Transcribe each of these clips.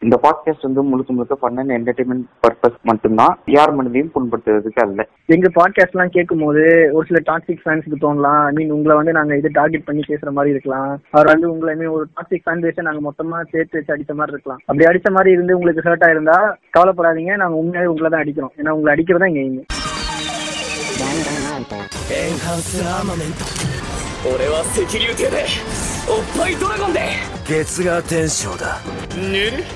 இந்த பாட்காஸ்ட் வந்து முழுக்க முழுக்க ஃபன் அண்ட் என்டர்டைன்மெண்ட் பர்பஸ் மட்டும்தான் யார் மனதையும் புண்படுத்துறதுக்கு அல்ல எங்க பாட்காஸ்ட் எல்லாம் கேட்கும் போது ஒரு சில டாக்ஸிக் ஃபேன்ஸ்க்கு தோணலாம் ஐ மீன் உங்களை வந்து நாங்க இது டார்கெட் பண்ணி பேசுற மாதிரி இருக்கலாம் அவர் வந்து உங்களை I mean, ஒரு டாக்ஸிக் ஃபேன் பேஸை நாங்க மொத்தமா சேர்த்து வச்சு அடிச்ச மாதிரி இருக்கலாம் அப்படி அடிச்ச மாதிரி இருந்து உங்களுக்கு ஹர்ட் ஆயிருந்தா கவலைப்படாதீங்க நாங்க உண்மையாவே உங்களை தான் அடிக்கிறோம் ஏன்னா உங்களை அடிக்கிறதா எங்க எய்ம் エンハンスアーマメント俺は赤竜艇でおっぱいドラゴンで月が天章だぬる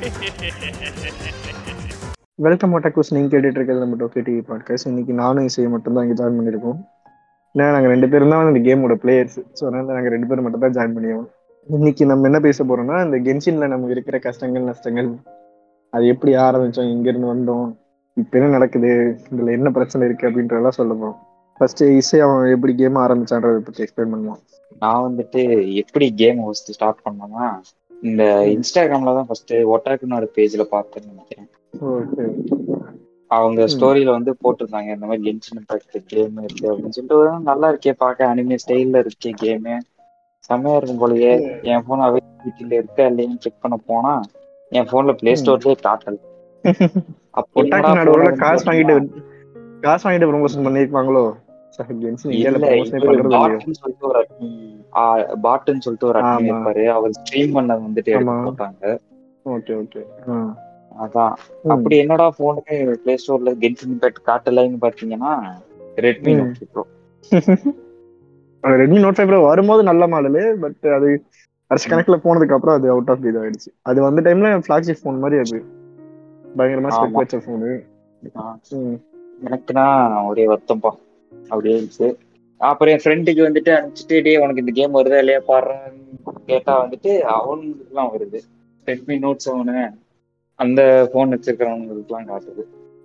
வெல்கம் ஒட்டக்கூஸ் நீங்க கேட்டுட்டு இருக்கிறது நம்ம டோக்கே டிவி பாட்காஸ்ட் இன்னைக்கு நானும் இசையை மட்டும் தான் இங்க ஜாயின் பண்ணிருக்கோம் ஏன்னா நாங்க ரெண்டு பேரும் தான் இந்த கேமோட பிளேயர்ஸ் ஸோ அதனால நாங்க ரெண்டு பேரும் மட்டும் தான் ஜாயின் பண்ணியோம் இன்னைக்கு நம்ம என்ன பேச போறோம்னா இந்த கென்ஷின்ல நமக்கு இருக்கிற கஷ்டங்கள் நஷ்டங்கள் அது எப்படி ஆரம்பிச்சோம் எங்க இருந்து வந்தோம் இப்ப என்ன நடக்குது இதுல என்ன பிரச்சனை இருக்கு அப்படின்றதெல்லாம் சொல்ல போறோம் ஃபர்ஸ்ட் இசை அவன் எப்படி கேம் ஆரம்பிச்சான்றதை பத்தி எக்ஸ்பிளைன் பண்ணுவான் நான் வந்துட்டு எப்படி கேம் ஃபர்ஸ்ட் ஸ்டார்ட் பண்ணேன்னா இந்த இன்ஸ்டாகிராம்ல தான் ஃபர்ஸ்ட் ஒட்டாக்குனோட பேஜ்ல பார்த்தேன்னு நினைக்கிறேன் ஓகே அவங்க ஸ்டோரியில வந்து போட்டிருந்தாங்க இந்த மாதிரி கென்ஷன் இம்பாக்ட் கேம் இருக்கு அப்படின்னு சொல்லிட்டு நல்லா இருக்கே பார்க்க அனிமே ஸ்டைல்ல இருக்கே கேமு செம்மையா இருக்கும் போலயே என் போன் அவைலபிலிட்டியில இருக்கா இல்லையான்னு செக் பண்ண போனா என் போன்ல பிளே ஸ்டோர்லயே காட்டல அப்போ ஒட்டாக்கு என்னடா நாடு phone காசு வந்து வாங்கிட்டு காசு வாங்கிட்டு ப்ரொமோஷன் பண்ணிருப்பாங்களோ சார் கென்ஷின் இந்தியால இல்ல ப்ரொமோஷன் இவரு பண்றது இல்லையோ பாட்டுன்னு சொல்லிட்டு ஒரு ஆ, பாட்டுன்னு சொல்லிட்டு ஒரு அட்மின் ஆமா. இருப்பாரு அவர் ஸ்ட்ரீம் பண்ணது வந்துட்டு எடுத்து ஆமா. போட்டாங்க ஓகே ஓகே அதான் அப்படி என்னடா போனுக்கு பிளே ஸ்டோர்ல கென்ஷன் இம்பாக்ட் காட்டலைன்னு பாத்தீங்கன்னா ரெட்மி ம். Note pro Redmi note five pro வரும்போது நல்ல மாடலு பட் அது வருஷ கணக்குல போனதுக்கு அப்புறம் அது அவுட் ஆஃப் இது ஆயிடுச்சு அது வந்த டைம்ல ஃபிளாக்ஷிப் ஃபோன் மாதிரி அது பயங்கரமா ஸ்பெக் ஆமா. வச்ச ஃபோனு எனக்குனா ஒரே வருத்தம்ப்பா அப்படியே இருந்துச்சு அப்புறம் என் ஃப்ரெண்டுக்கு வந்துட்டு அனுப்பிச்சிட்டு டே உனக்கு இந்த கேம் வருதா இல்லையா பாடுறான்னு கேட்டா வந்துட்டு அவனுக்குலாம் வருது ரெட்மி நோட் செவனு அந்த போன் வச்சிருக்கிறவங்களுக்குலாம் காட்டுது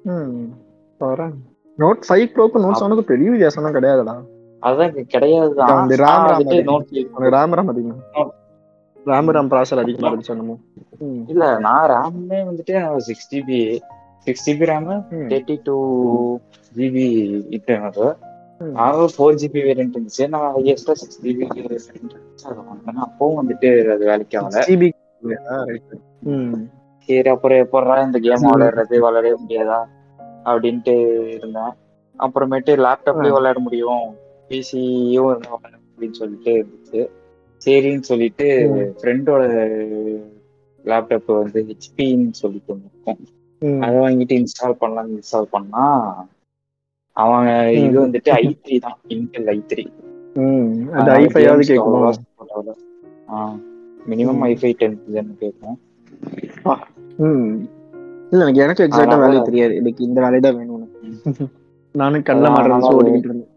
நோட் ஃபைவ் ப்ரோக்கு நோட் செவனுக்கு பெரிய வித்தியாசம்லாம் கிடையாதுடா அதான் இங்க கிடையாதுதான் அந்த RAM ஆனா RAM வந்துட்டு அதிகம். நோட் உனக்கு ரேம் ரேம் அதிகமா ரேம் ரேம் ப்ராசர் அதிகமா இருந்துச்சு என்னமோ ம். இல்ல நான் ரேம்மே வந்துட்டு six GB six GB RAM ம். தேர்ட்டி டூ ஜிபி இன்டர்னல் ம். அது ஃபோர் ஜிபி வேரியன்ட் இருந்துச்சு நான் ஹையஸ்டா சிக்ஸ் ஜிபி வாங்கினேன் அப்பவும் வந்துட்டு அது வேலைக்கு ஆகல 6 GB இல்லையா? Right. ம். சரி அப்புறம் எப்படா இந்த கேம் ம். விளையாடுறது விளையாடவே முடியாதா அப்படின்ட்டு இருந்தேன் அப்புறமேட்டு லேப்டாப்லயும் விளையாட முடியும் பிசியும் விளையாட அப்படின்னு சொல்லிட்டு இருந்துச்சு சரின்னு சொல்லிட்டு ம். ஃப்ரெண்டோட லேப்டாப் வந்து ஹெச்பின்னு சொல்லிட்டு ஒண்ணு இருக்கும் ம். அதை வாங்கிட்டு இன்ஸ்டால் பண்ணலாம் இன்ஸ்டால் பண்ணா அவன் இது ம். வந்துட்டு ஐ த்ரீ தான் இன்டெல் ஐ த்ரீ ம். அது i5 ஆவது கேட்கும் மினிமம் ம். ஐஃபை டென் கேட்கும் ம். இல்ல எனக்கு எனக்கு எக்ஸாக்டா அதனால- வேலையை தெரியாது எனக்கு இந்த வேலையை தான் வேணும் நானும் கண்ணில் அதான், மாடுறது அதனால ஓடிக்கிட்டு இருந்தேன்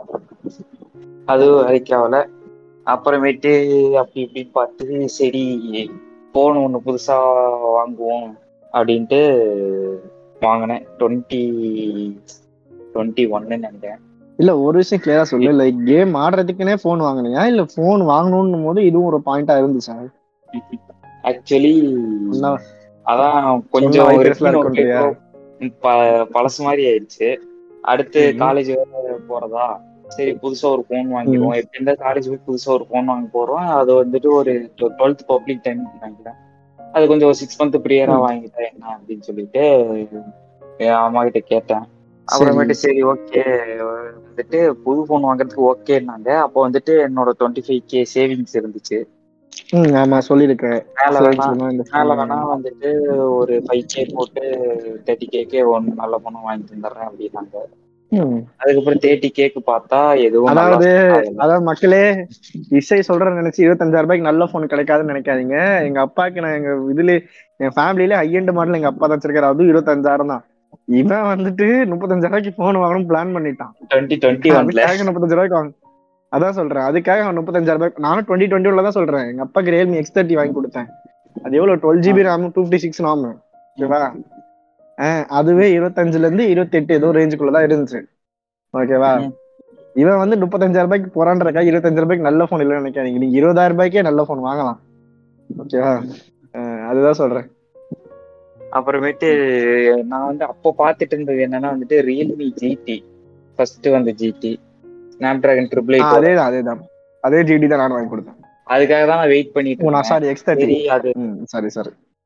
அது வேலைக்கு ஆகல அப்புறமேட்டு அப்படி இப்படின்னு பார்த்து சரி போன் ஒன்று புதுசா வாங்குவோம் அப்படின்ட்டு வாங்கினேன் டுவெண்ட்டி டுவெண்ட்டி ஒன்னு நினைக்கிறேன் இல்ல ஒரு விஷயம் கிளியரா சொல்லு லைக் கேம் ஆடுறதுக்குனே போன் வாங்கினியா இல்ல போன் வாங்கணும்னு போது இதுவும் ஒரு பாயிண்டா இருந்துச்சா ஆக்சுவலி சொன்னா- அதான் சொன்னா கொஞ்சம் வாய் Redmi பேசலாம் Note இருக்குன்றியா? ப- பழசு மாதிரி ஆயிடுச்சு அடுத்து ம்ஹும். காலேஜ் போறதா சரி புதுசா ஒரு போன் வாங்கிடுவோம் எப்படி இருந்தா காலேஜ் போய் புதுசா ஒரு போன் வாங்க போறோம் அது வந்துட்டு ஒரு டுவெல்த் பப்ளிக் டைம் நினைக்கிறேன் அது கொஞ்சம் ஒரு சிக்ஸ் மந்த் ப்ரியரா ம். வாங்கிட்டேன் என்ன அப்படின்னு சொல்லிட்டு என் அம்மா கிட்ட கேட்டேன் அப்புறமேட்டு சரி ஓகே வந்துட்டு புது போன் வாங்குறதுக்கு ஓகேன்னாங்க அப்போ வந்துட்டு என்னோட டுவெண்ட்டி ஃபைவ் கே சேவிங்ஸ் இருந்துச்சு ம், ஆமா சொல்லிருக்கேன் மேல வேணா Savings ல இந்த மேல phone வேணா வந்துட்டு ஒரு ஃபைவ் கே போட்டு தேர்ட்டி கேக்கே ஒன்னு நல்ல போனும் வாங்கி தந்துடுறேன் அப்படின்னாங்க ம். அதுக்கப்புறம் தேர்ட்டி கேக்கு பார்த்தா எதுவும் நல்லா அதாவது set ஆகல. அதாவது மக்களே இசை சொல்றேன்னு நினைச்சு இருபத்தஞ்சாயிரம் ரூபாய்க்கு நல்ல போன் கிடைக்காதுன்னு நினைக்காதீங்க எங்க அப்பாக்கு நான் எங்க இதுல என் ஃபேமிலியில ஹையண்ட் மாடல் எங்க அப்பா தான் வச்சிருக்காரு அதுவும் இருபத்தஞ்சாயிரம் தான் இவன் வந்துட்டு முப்பத்தஞ்சாயிரம் ரூபாய்க்கு போன் வாங்கணும் பிளான் பண்ணிட்டான் 2021 ஒன்ல அதுக்காக முப்பத்தஞ்சு ரூபாய்க்கு வாங்க அதான் சொல்றேன் அதுக்காக அவன் முப்பத்தஞ்சாயிரம் ரூபாய் நானும் டுவெண்ட்டி டுவெண்ட்டி தான் சொல்றேன் எங்க அப்பாக்கு ரியல்மி எக்ஸ் தேர்ட்டி வாங்கி கொடுத்தேன் அது எவ்வளவு twelve GB RAM two fifty six நாம ஓகேவா ஆஹ் அதுவே இருபத்தஞ்சுல இருந்து இருபத்தி எட்டு ஏதோ ரேஞ்சுக்குள்ளதான் இருந்துச்சு ஓகேவா ம். இவன் வந்து முப்பத்தஞ்சாயிரம் ரூபாய்க்கு போறான்றக்கா இருபத்தஞ்சு ரூபாய்க்கு நல்ல போன் இல்லைன்னு நினைக்காதீங்க நீங்க இருபதாயிரம் ரூபாய்க்கே நல்ல போன் வாங்கலாம் ஓகேவா ஆஹ் அதுதான் சொல்றேன் அப்புறமேட்டு நான் வந்து அப்போ பார்த்துட்டு இருந்தது என்னன்னா வந்துட்டு ரியல்மி ஜிடி ஃபர்ஸ்ட் வந்து ஜிடி ஸ்னாப் டிராகன் ட்ரிபிள் ஆஹ் அதேதான் அதேதான் அதே ஜிடி தான் நானும் வாங்கி கொடுத்தேன் அதுக்காக தான் நான் வெயிட் பண்ணிட்டு ஓ நான் இருந்தேன் சாரி எக்ஸ் தேர்ட்டி சரி அது ம் சரி சரி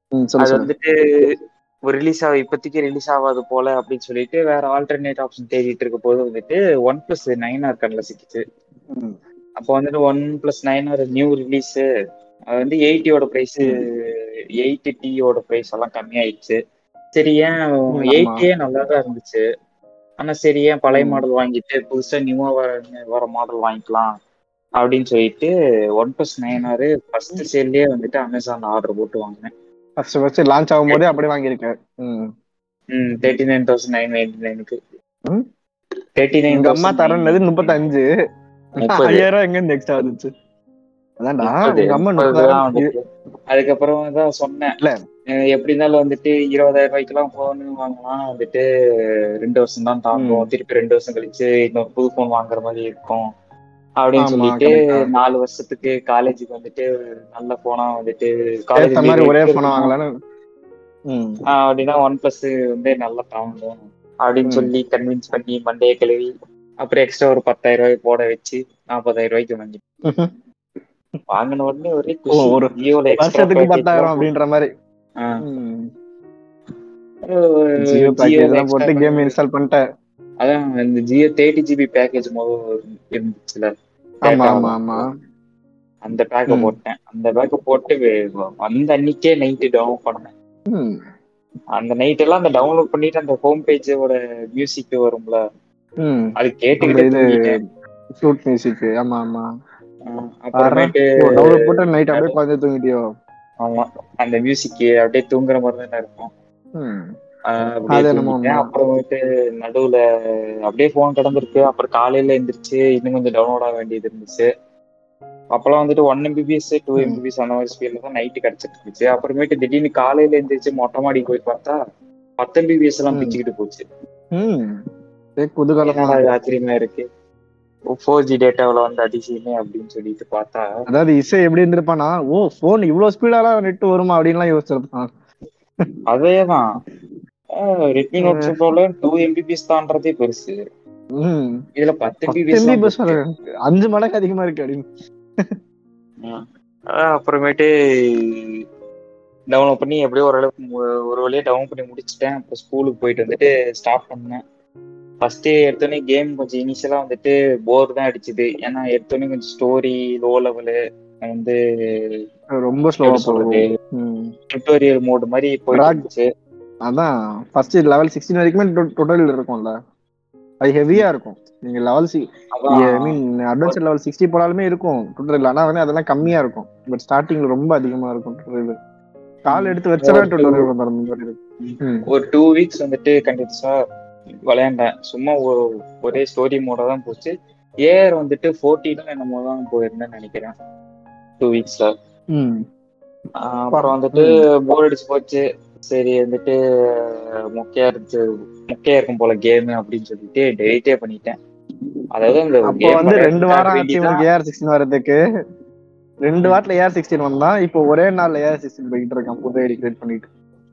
ம், சொல்லு அது சொல்லு வந்துட்டு ஒரு ரிலீஸ் ஆக இப்போதைக்கு ரிலீஸ் ஆகாது போல அப்படின்னு சொல்லிட்டு வேற ஆல்டர்னேட் ஆப்ஷன் தேடிட்டு இருக்க போது வந்துட்டு ஒன் பிளஸ் நைன் ஆர் கண்ணில் சிக்கிச்சு ம், அப்போ வந்துட்டு One Plus nine R new release அது வந்து எயிட்டியோட ப்ரைஸ் எயிட்டி டியோட ப்ரைஸ் எல்லாம் கம்மியாயிடுச்சு சரி ஏன் ஆமா. எயிட்டியே நல்லா தான் இருந்துச்சு ஆனா சரி ஏன் பழைய ம். மாடல் வாங்கிட்டு புதுசா நியூவா வர வர மாடல் வாங்கிக்கலாம் அப்படின்னு சொல்லிட்டு ஒன் பிளஸ் நைன் ஆறு ஃபர்ஸ்ட் சேல்லே வந்துட்டு அமேசான்ல ஆர்டர் போட்டு வாங்கினேன் ஃபர்ஸ்ட் ஃபர்ஸ்ட் லான்ச் ஆகும் போதே அப்படியே வாங்கியிருக்கேன் ம். ம் thirty nine thousand nine ninety நைனுக்கு ம்? தேர்ட்டி நைன் எங்க அம்மா தரனது முப்பத்தஞ்சு முப்பது. ஐயாயிரம் ரூபாய் எங்க இருந்து எக்ஸ்ட்ரா வந்துச்சு அதான்டா முப்பது, உங்க அம்மா முப்பது தான் முப்பதாயிரம் வந்துட்டு. அதுக்கப்புறம் தான் சொன்னேன் இல்ல. அஹ் எப்படி இருந்தாலும் வந்துட்டு இருபதாயிரம் ரூபாய்க்குலாம் போன் வாங்கலாம் வந்துட்டு ரெண்டு வருஷம் தான் தாங்கும் திருப்பி ரெண்டு வருஷம் கழிச்சு இன்னொரு புது போன் வாங்குற மாதிரி இருக்கும் அப்படின்னு ஆமா, சொல்லிட்டு correct தான். நாலு வருஷத்துக்கு காலேஜுக்கு வந்துட்டு நல்ல போனா வந்துட்டு ஏத்த மாதிரி ஒரே காலேஜ் போன வாங்கலாம்னு ம். அப்படின்னா ஒன் பிளஸ் வந்து நல்லா தாங்கும் அப்படின்னு ம். சொல்லி கன்வின்ஸ் பண்ணி மண்டையை கழுவி அப்புறம் எக்ஸ்ட்ரா ஒரு பத்தாயிரம் ரூபாய் போட வச்சு நாற்பதாயிரம் ரூபாய்க்கு வாங்கி வாங்கின உடனே ஒரே ஓ, குஷி ஒரு ஜியோல extra வருஷத்துக்கு package பத்தாயிரம் எல்லாம் அப்படின்ற மாதிரி ஆ. ம். ஒரு ஜியோ பேக்கேஜ் ஜியோல எல்லாம் extra போட்டு கேம் package. இன்ஸ்டால் பண்ணிட்டேன் அதான் இந்த ஜியோ தேர்ட்டி ஜிபி பேக்கேஜ் முதல் இருந்துச்சுல ஆமா data ஆமா ஆமா அந்த பேக்க ம். போட்டேன் அந்த பேக்க போட்டு வே- அந்த அன்னைக்கே நைட்டு டவுன்லோட் பண்ணேன் ம். அந்த நைட் எல்லாம் அந்த டவுன்லோட் பண்ணிட்டு அந்த ஹோம் பேஜோட மியூசிக் வரும்ல ம். அது அந்த கேட்டுக்கிட்டே இது தூங்கிட்டேன் ஃப்ளூட் மியூசிக் ஆமா ஆமா ஆ, அப்புறமேட்டு டவுன்லோட் போட்டு நைட் அப்படியே குழந்தை தூங்கிட்டியோ ஆமா அந்த மியூசிக் அப்படியே தூங்குற மாதிரி தானே இருக்கும் ம். ஆஹ் அப்படியே அது என்னமோ தூங்கிட்டேன் உண்மை. அப்புறமேட்டு நடுவுல அப்படியே போன் கிடந்திருக்கு அப்புறம் காலையில எந்திரிச்சு இன்னும் கொஞ்சம் டவுன்லோட் ஆக வேண்டியது இருந்துச்சு அப்பெல்லாம் வந்துட்டு ஒன் எம்பிபிஎஸ் டூ ம். எம்பிபிஎஸ் அந்த மாதிரி ஸ்பீட்ல தான் நைட்டு கிடைச்சிட்டு இருந்துச்சு அப்புறமேட்டு திடீர்னு காலையில எந்திரிச்சு மொட்டை மாடி போய் பார்த்தா பத்து எம்பிபிஎஸ் எல்லாம் ம். பிச்சுக்கிட்டு போச்சு ம். ஏ, குதூகலமா என்னடா இது ஆச்சரியமா இருக்கு ஃபோர் ஜி டேட்டாவில் வந்து அதிசயமே அப்படின்னு சொல்லிட்டு பார்த்தா அதாவது இசை எப்படி இருந்திருப்பானா ஓ போன் இவ்வளவு ஸ்பீடாலாம் நெட் வருமா அப்படின்லாம் யோசிச்சிருப்பான் அதேதான் ரெட்மி நோட் ப்ரோல டூ எம்பிபிஎஸ் தான்றதே பெருசு ம். இதுல பத்து பத்து எம்பிபிஎஸ் MB பஸ் அஞ்சு மடங்கு அதிகமா இருக்கு அப்படின்னு அஹ் அப்புறமேட்டு டவுன்லோட் பண்ணி எப்படியோ ஓரளவுக்கு மு- ஒரு வழியா டவுன் பண்ணி முடிச்சிட்டேன் அப்புறம் ஸ்கூலுக்கு போயிட்டு வந்துட்டு ஸ்டார்ட் பண்ணேன் ஃபர்ஸ்ட் எடுத்தோடனே கேம் கொஞ்சம் இனிஷியலா வந்துட்டு போர் தான் அடிச்சுது ஏன்னா எடுத்தோடனே கொஞ்சம் ஸ்டோரி லோ லெவலு வந்து ரொம்ப ஸ்லோவா எப்படி சொல்றது போகும் ம். டுட்டோரியல் மோடு மாதிரி போயிட்டு Drag. இருந்துச்சு அதான் ஃபர்ஸ்ட் லெவல் சிக்ஸ்டீன் வரைக்குமே டோட்டல் இருக்கும்ல அது ஹெவியா இருக்கும் நீங்க லெவல் சி ஐ அதான் மீன் அட்வென்ச்சர் லெவல் சிக்ஸ்டி போனாலுமே இருக்கும் டுட்டோரியல் ஆனா வந்து அதெல்லாம் கம்மியா இருக்கும் பட் ஸ்டார்டிங்ல ரொம்ப அதிகமா இருக்கும் டுட்டோரியல் கால் எடுத்து வச்சா ஒரு two- டுட்டோரியல் ம் ஒரு டூ வீக்ஸ் வந்துட்டு கண்டிப்பா விளையாண்டேன் சும்மா ஒரு- ஒரே ஸ்டோரி மோட தான் போச்சு ஏஆர் வந்துட்டு ஃபோர்ட்டினும் என்னமோ தான் போயிருந்தேன்னு நினைக்கிறேன் டூ வீக்ஸ்ல ம் அப்புறம் வந்துட்டு போர் அடிச்சு போச்சு சரி வந்துட்டு மொக்கையா இருந்துச்சு மொக்கையா இருக்கும் போல கேம் அப்படின்னு சொல்லிட்டு டெலிட்டே பண்ணிட்டேன் அதாவது அந்த அப்போ game வந்து விளையாடுறதுக்காக ரெண்டு வாரம் ஆச்சு வேண்டிதான் உங்களுக்கு ஏஆர் சிக்ஸ்டின் வரதுக்கு ரெண்டு வாரத்துல ஏஆர் சிக்ஸ்டின் வந்தான் இப்போ ஒரே நாள்ல ஏஆர் சிக்ஸ்டின் போயிட்டு இருக்கான் புது ஐடி கிரியேட் பண்ணிட்டு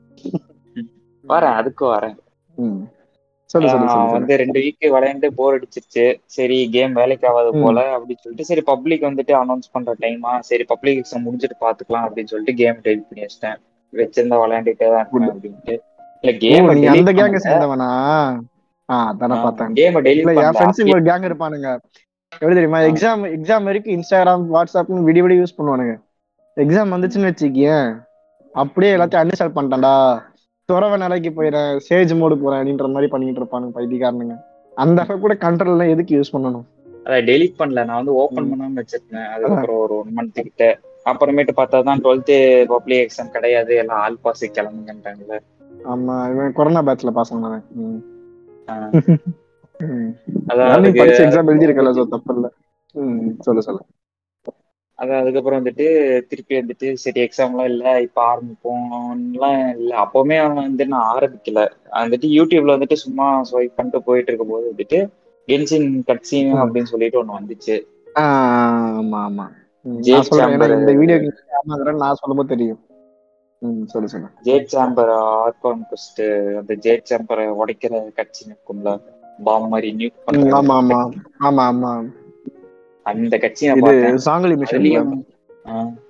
வரேன் அதுக்கு வரேன் ம் சொல்லு சொல்லு ஆஹ் சொல்லு சொல்லு. வந்து ரெண்டு வீக் விளையாண்டு போர் அடிச்சிருச்சு சரி கேம் வேலைக்கு ஆகாது ம். போல அப்படின்னு சொல்லிட்டு சரி பப்ளிக் வந்துட்டு அனௌன்ஸ் பண்ற டைமா சரி பப்ளிக் எக்ஸாம் முடிஞ்சிட்டு பாத்துக்கலாம் அப்படின்னு சொல்லிட்டு கேம் டெலிட் பண்ணி வச்சிட்டேன் வச்சிருந்தா விளையாண்டுட்டே தான் இருப்பேன் அப்படின்ட்டு இல்ல ஓ, கேம் நீ அந்த கேங்க சேர்ந்தவனா ஆ அதானே பார்த்தேன் கேம் இல்ல டெலிட் என் ஃப்ரெண்ட்ஸ் பண்ணல ஒரு கேங் இருப்பானுங்க எப்படி தெரியுமா ஆ. எக்ஸாம் எக்ஸாம் வரைக்கும் இன்ஸ்டாகிராம் வாட்ஸ்அப்னு விடி விடி யூஸ் பண்ணுவானுங்க எக்ஸாம் வந்துச்சுன்னு வச்சுக்கியேன் அப்படியே எல்லாத்தையும் அன்இன்ஸ்டால் பண்ணிட்டேன்டா துறவ நிலைக்கு போயிடுறேன் சேஜ் மோடு போறேன் அப்படின்ற மாதிரி பண்ணிட்டு இருப்பானுங்க பைத்தியக்காரனுங்க அந்த அளவுக்கு கூட கண்ட்ரோல் எல்லாம் எதுக்கு யூஸ் பண்ணணும் அதை டெலிட் பண்ணல நான் வந்து ஓபன் ம். பண்ணாம வச்சிருந்தேன் அதுக்கப்புறம் ஒரு ஒன் மந்த் கிட்ட அப்புறமேட்டு பார்த்தா தான் டுவெல்த்து பப்ளிக் எக்ஸாம் கிடையாது எல்லாம் ஆல் பாஸ் கிளம்புங்கன்ட்டாங்கல்ல ஆமா இவன் கொரோனா பேட்ச்ல பாஸ் பண்ணவன் ம். ஆ. ம். அதான் அதான் நீ அதுக்கு படிச்ச எக்ஸாம் எழுதி இருக்கல சோ தப்பு இல்ல ம் சொல்லு சொல்லு அதான் அதுக்கப்புறம் வந்துட்டு திருப்பி வந்துட்டு சரி எக்ஸாம்லாம் இல்லை இப்போ ஆரம்பிப்போம்லாம் இல்லை அப்போவுமே அவன் வந்து நான் ஆரம்பிக்கல வந்துட்டு யூடியூப்ல வந்துட்டு சும்மா ஸ்வைப் பண்ணிட்டு போயிட்டு இருக்கும் போது வந்துட்டு கென்சின் கட்சின் ம். அப்படின்னு சொல்லிட்டு ஒன்று வந்துச்சு ஆ, ஆமா ஆமா ம், ஜே நான் சொல்றேன் ஏன்னா சாம்பர் இந்த வீடியோ நான் சொல்லும்போது தெரியும் ம் சொல்லு சொல்லு ஜேட் சாம்பர் ஆர்கான் கொஸ்ட் அந்த ஜேட் சாம்பரை உடைக்கிற கட்சி இருக்கும்ல பாம் மாதிரி நியூக் ம், பண்ற ஆமா ஆமா ஆமா ஆமா அந்த கட்சியை நான் இது பார்த்தேன் சாங்கலி மிஷன் அதுலயும் ஆ,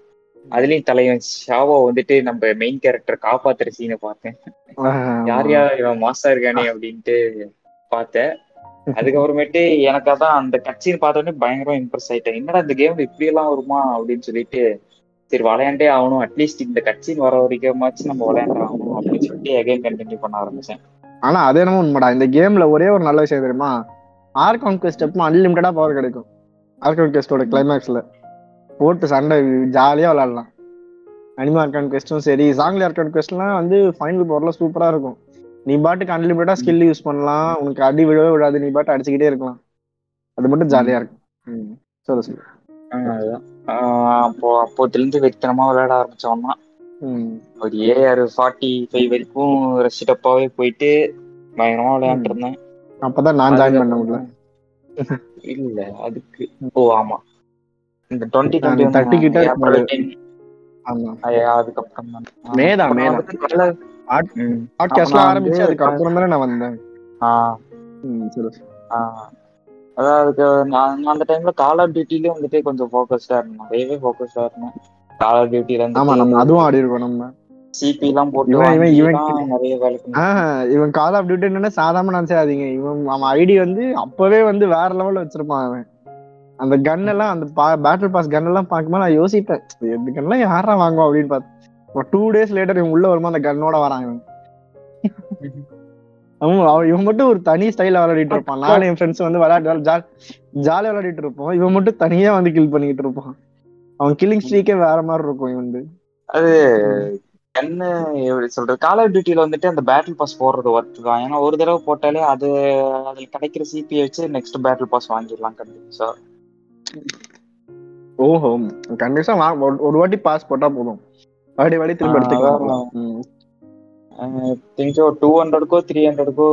அதுலயும் தலைவன் ஷாவோ வந்துட்டு நம்ம மெயின் கேரக்டர் காப்பாத்துற சீனை பார்த்தேன் ஆஹ் யார் யார் இவன் மாசா இருக்கானே அப்படின்ட்டு பார்த்தேன் அதுக்கப்புறமேட்டு எனக்கு அதான் அந்த கட்சின்னு பார்த்த உடனே பயங்கரமா இம்ப்ரெஸ் ஆயிட்டேன் என்னடா இந்த கேம் இப்படி எல்லாம் வருமா அப்படின்னு சொல்லிட்டு சரி விளையாண்டே ஆகணும் அட்லீஸ்ட் இந்த கட்சின்னு வர வரைக்குமாச்சும் நம்ம விளையாண்டே ஆகணும் அப்படின்னு சொல்லிட்டு எகைன் கண்டினியூ பண்ண ஆரம்பிச்சேன் ஆனா அது என்னமோ உண்மைடா இந்த கேம்ல ஒரே ஒரு நல்ல விஷயம் தெரியுமா ஆர்க் கான்கெஸ்ட் அப்போ அன்லிமிட்டடா பவர் கிடைக்கும் ஆர்க் கான்கெஸ்டோட கிளைமேக்ஸ்ல போட்டு சண்டை ஜாலியா விளையாடலாம் அனிமா ஆர்க் கான்கெஸ்டும் சரி சாங்லி ஆர்க் கான்கெஸ்ட்லாம் வந்து ஃபைனல் பவர்ல சூப்பரா இருக்கும் நீ பாட்டுக்கு அன்லிமிட்டடா ஸ்கில் யூஸ் பண்ணலாம் உனக்கு அடி விழவே விடாது நீ பாட்டு அடிச்சுக்கிட்டே இருக்கலாம் அது மட்டும் ஜாலியா இருக்கும் ம். சொல்லு சொல்லு ஆஹ் அதுதான். ஆஹ் அப்போ அப்போதுலேருந்து வெறித்தனமா விளையாட ஆரம்பிச்சோம்னா ம். ஒரு ஏஆர் ஃபார்ட்டி ஃபைவ் வரைக்கும் ரசிடப்பாவே போயிட்டு பயங்கரமா விளையாண்டு இருந்தேன் அப்பதான் நான் ஜாயின் பண்ண முடியல இல்ல அதுக்கு ஓ ஆமா இந்த டுவெண்ட்டி நான் டுவெண்ட்டி 30 கிட்ட இருக்கும்போது. ஆமா அதுக்கப்புறம் தான் மேதா, அப்புறம் மேதா. வந்துட்டு நல்ல- Art- ம். பாட்காஸ்ட்லாம் நான் ஆரம்பிச்சு வந்து அதுக்கப்புறம் தானே நான் வந்தேன் ஆஹ் ம், சொல்லு ஆஹ் அதான் அதுக்கு நான் நான் அந்த டைம்ல கால் ஆஃப் டியூட்டிலயும் வந்துட்டு கொஞ்சம் ஃபோக்கஸ்டா இருந்தேன் நிறையவே ஃபோக்கஸ்டா இருந்தேன் கால் ஆஃப் டியூட்டில ஆமா நம்ம இருந்து அதுவும் ஆடி இருக்கோம் நம்ம சிபி எல்லாம் போட்டு இவன் இவன் வாங்கி இவன் தான் நிறைய வேலை பண்ணேன் ஆஹ் இவன் கால் ஆஃப் டியூட்டி என்னன்னா சாதாரண நினைச்சாதீங்க இவன் அவன் ஐடி வந்து அப்பவே வந்து வேற லெவல்ல வச்சிருப்பான் அவன் அந்த கன் எல்லாம் அந்த பேட்டில் பாஸ் கன் எல்லாம் பார்க்கும்போது நான் யோசிப்பேன் இந்த கன்லாம் யாரா வாங்குவோம் அப்படின்னு பார்த்து ஒரு டூ டேஸ் லேட்டர் இவன் உள்ள வருமா அந்த கன்னோட வரான் இவன் அவன் அவன் இவன் மட்டும் ஒரு தனி ஸ்டைல விளையாடிட்டு இருப்பான் நானும் என் ஃப்ரெண்ட்ஸ் வந்து விளையாட்டு ஜாலியா விளையாடிட்டு இருப்போம் இவன் மட்டும் தனியா வந்து கில் பண்ணிட்டு இருப்பான் அவன் கில்லிங் ஸ்ட்ரீக்கே வேற மாதிரி இருக்கும் இவன் வந்து அது என்ன எப்படி சொல்றது கால் ஆஃப் டியூட்டில வந்துட்டு அந்த பேட்டில் பாஸ் போடுறது ஒர்க் தான் ஏன்னா ஒரு தடவை போட்டாலே அது அதுல கிடைக்கிற சிபி வச்சு நெக்ஸ்ட் பேட்டில் பாஸ் வாங்கிடலாம் கண்டிப்பா ஓஹோ கண்டிப்பா வா ஒரு- ஒரு வாட்டி பாஸ் போட்டா போதும் வாடி வாடி திரும்ப ஆ, எடுத்துக்கலாம் அதான். ம். திங்க் டூ ஹண்ட்ரடுக்கோ த்ரீ ஹண்ட்ரடுக்கோ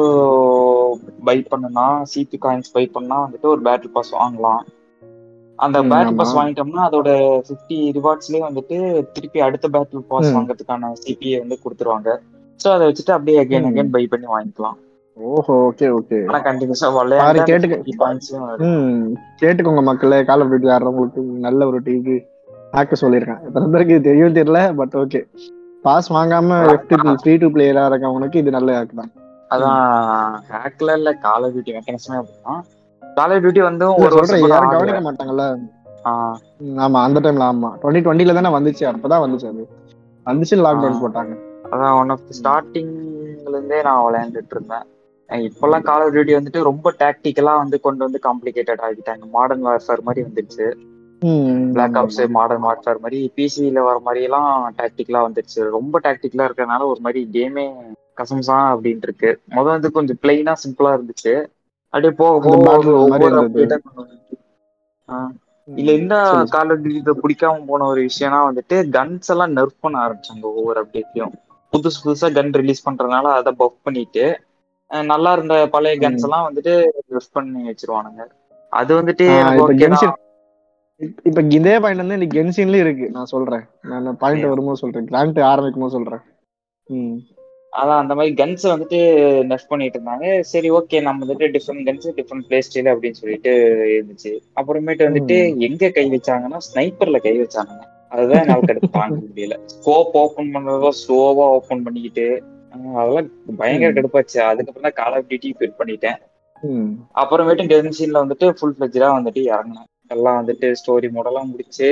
பை பண்ணுனா சிபி காயின்ஸ் பை பண்ணா வந்துட்டு ஒரு பேட்டில் பாஸ் வாங்கலாம் அந்த ம், பேட்டில் ஆமா. பாஸ் வாங்கிட்டோம்னா அதோட ஃபிஃப்டி ரிவார்ட்ஸ்லயே வந்துட்டு திருப்பி அடுத்த பேட்டில் பாஸ் ம். வாங்குறதுக்கான சிபியை வந்து கொடுத்துருவாங்க ஸோ அதை வச்சுட்டு அப்படியே அகைன் ம். அகைன் பை பண்ணி வாங்கிக்கலாம் ஓஹோ ஓகே ஓகே ஆனா கண்டினியூஸா பாரு, விளையாண்டு கேட்டுக்க. ஃபிஃப்டி பாயிண்ட்ஸும் ம் கேட்டுக்கோங்க மக்களே கால் ஆஃப் டியூட்டி ஆடுறவங்களுக்கு நல்ல ஒரு டீக்கு ஹேக்க சொல்லியிருக்கேன் எத்தனை பேருக்கு இது தெரியும் தெரியல பட் ஓகே பாஸ் வாங்காம எஃப்டி ஃப்ரீ டு பிளேயரா இருக்கவங்களுக்கு இது நல்ல ஹேக் தான் அதான் ஹேக்ல இல்ல கால் ஆஃப் டியூட்டி மெக்கானிசமே அப்படிதான் கால் ஆஃப் டியூட்டி வந்து இல்ல, ஒரு வருஷம் சொல்றேன் கூட யாரும் ஆகல. கவனிக்க மாட்டாங்கல்ல ஆ, ம், ஆமா அந்த டைம்ல ஆமா டுவெண்ட்டி டுவெண்ட்டில தானே வந்துச்சு அப்பதான் வந்துச்சு அது வந்துச்சு லாக்டவுன் ஆ. போட்டாங்க அதான் ஒன் ஆஃப் ஸ்டார்டிங்ல இருந்தே நான் விளையாண்டுட்டு இருந்தேன் அஹ் இப்பெல்லாம் கால் ஆஃப் டியூட்டி வந்துட்டு ரொம்ப டாக்டிக்கலா வந்து கொண்டு வந்து காம்ப்ளிகேட்டட் ஆகிட்டாங்க மாடர்ன் வார்ஃபேர் மாதிரி வந்துருச்சு ம், பிளாக் ஆமா, ஆப்ஸ் மாடர்ன் வார்ஃபேர் மாதிரி பிசியில வர மாதிரி எல்லாம் டாக்டிக்கலா வந்துருச்சு ரொம்ப டாக்டிக்கலா இருக்கறனால ஒரு மாதிரி கேமே கசம்சா அப்படின்ட்டு இருக்கு முதல் வந்து கொஞ்சம் பிளெயினா சிம்பிளா இருந்துச்சு அப்படியே போக அந்த போக battle மாதிரி ஒவ்வொரு இருந்தது. update ஆ கொண்டு வந்துட்டு. ஆ, ஆமா. இல்ல இந்த சொல்லு, சொல்லு. கால் ஆஃப் டியூட்டி பிடிக்காம போன ஒரு விஷயம்னா வந்துட்டு கன்ஸ் எல்லாம் நெர்ஃப் பண்ண ஆரம்பிச்சாங்க ஒவ்வொரு அப்டேட்லயும் புதுசு புதுசா கன் ரிலீஸ் பண்றதுனால அதை பஃப் பண்ணிட்டு அஹ் நல்லா இருந்த பழைய கன்ஸ் ம். எல்லாம் வந்துட்டு நெர்ஃப் பண்ணி வச்சிருவானுங்க அது வந்துட்டு ஆ, எனக்கு இப்ப ஓகே தான் கென்ஷின் இப்ப- இப்ப இதே பாயிண்ட் வந்து இன்னைக்கு கென்ஷின்லயும் இருக்கு நான் சொல்றேன் நான் பாயிண்ட் Yeah. வரும்போது சொல்றேன் கிராண்ட் ஆரம்பிக்கும் போது சொல்றேன் ம். அதான் அந்த மாதிரி கன்ஸ் வந்துட்டு நெஃப் பண்ணிட்டு இருந்தாங்க சரி ஓகே நம்ம வந்துட்டு different guns different play style அப்படின்னு சொல்லிட்டு இருந்துச்சு அப்புறமேட்டு வந்துட்டு ம். எங்க கை வச்சாங்கன்னா ஸ்னைப்பர்ல கை வச்சாங்க அதுதான் என்னால கடுப்பு தாங்க முடியல ஸ்கோப் ஓபன் பண்றதோ ஸ்லோவா ஓபன் பண்ணிக்கிட்டு ஆஹ் அதெல்லாம் பயங்கர ம். கடுப்பாச்சு அதுக்கப்புறம் தான் கால் ஆஃப் டியூட்டி ஃபிட் பண்ணிட்டேன் ம். அப்புறமேட்டு கென்சின்ல வந்துட்டு ஃபுல் ஃபிளஜா வந்துட்டு இறங்கினேன் எல்லாம் வந்துட்டு ஸ்டோரி மோடெல்லாம் முடிச்சு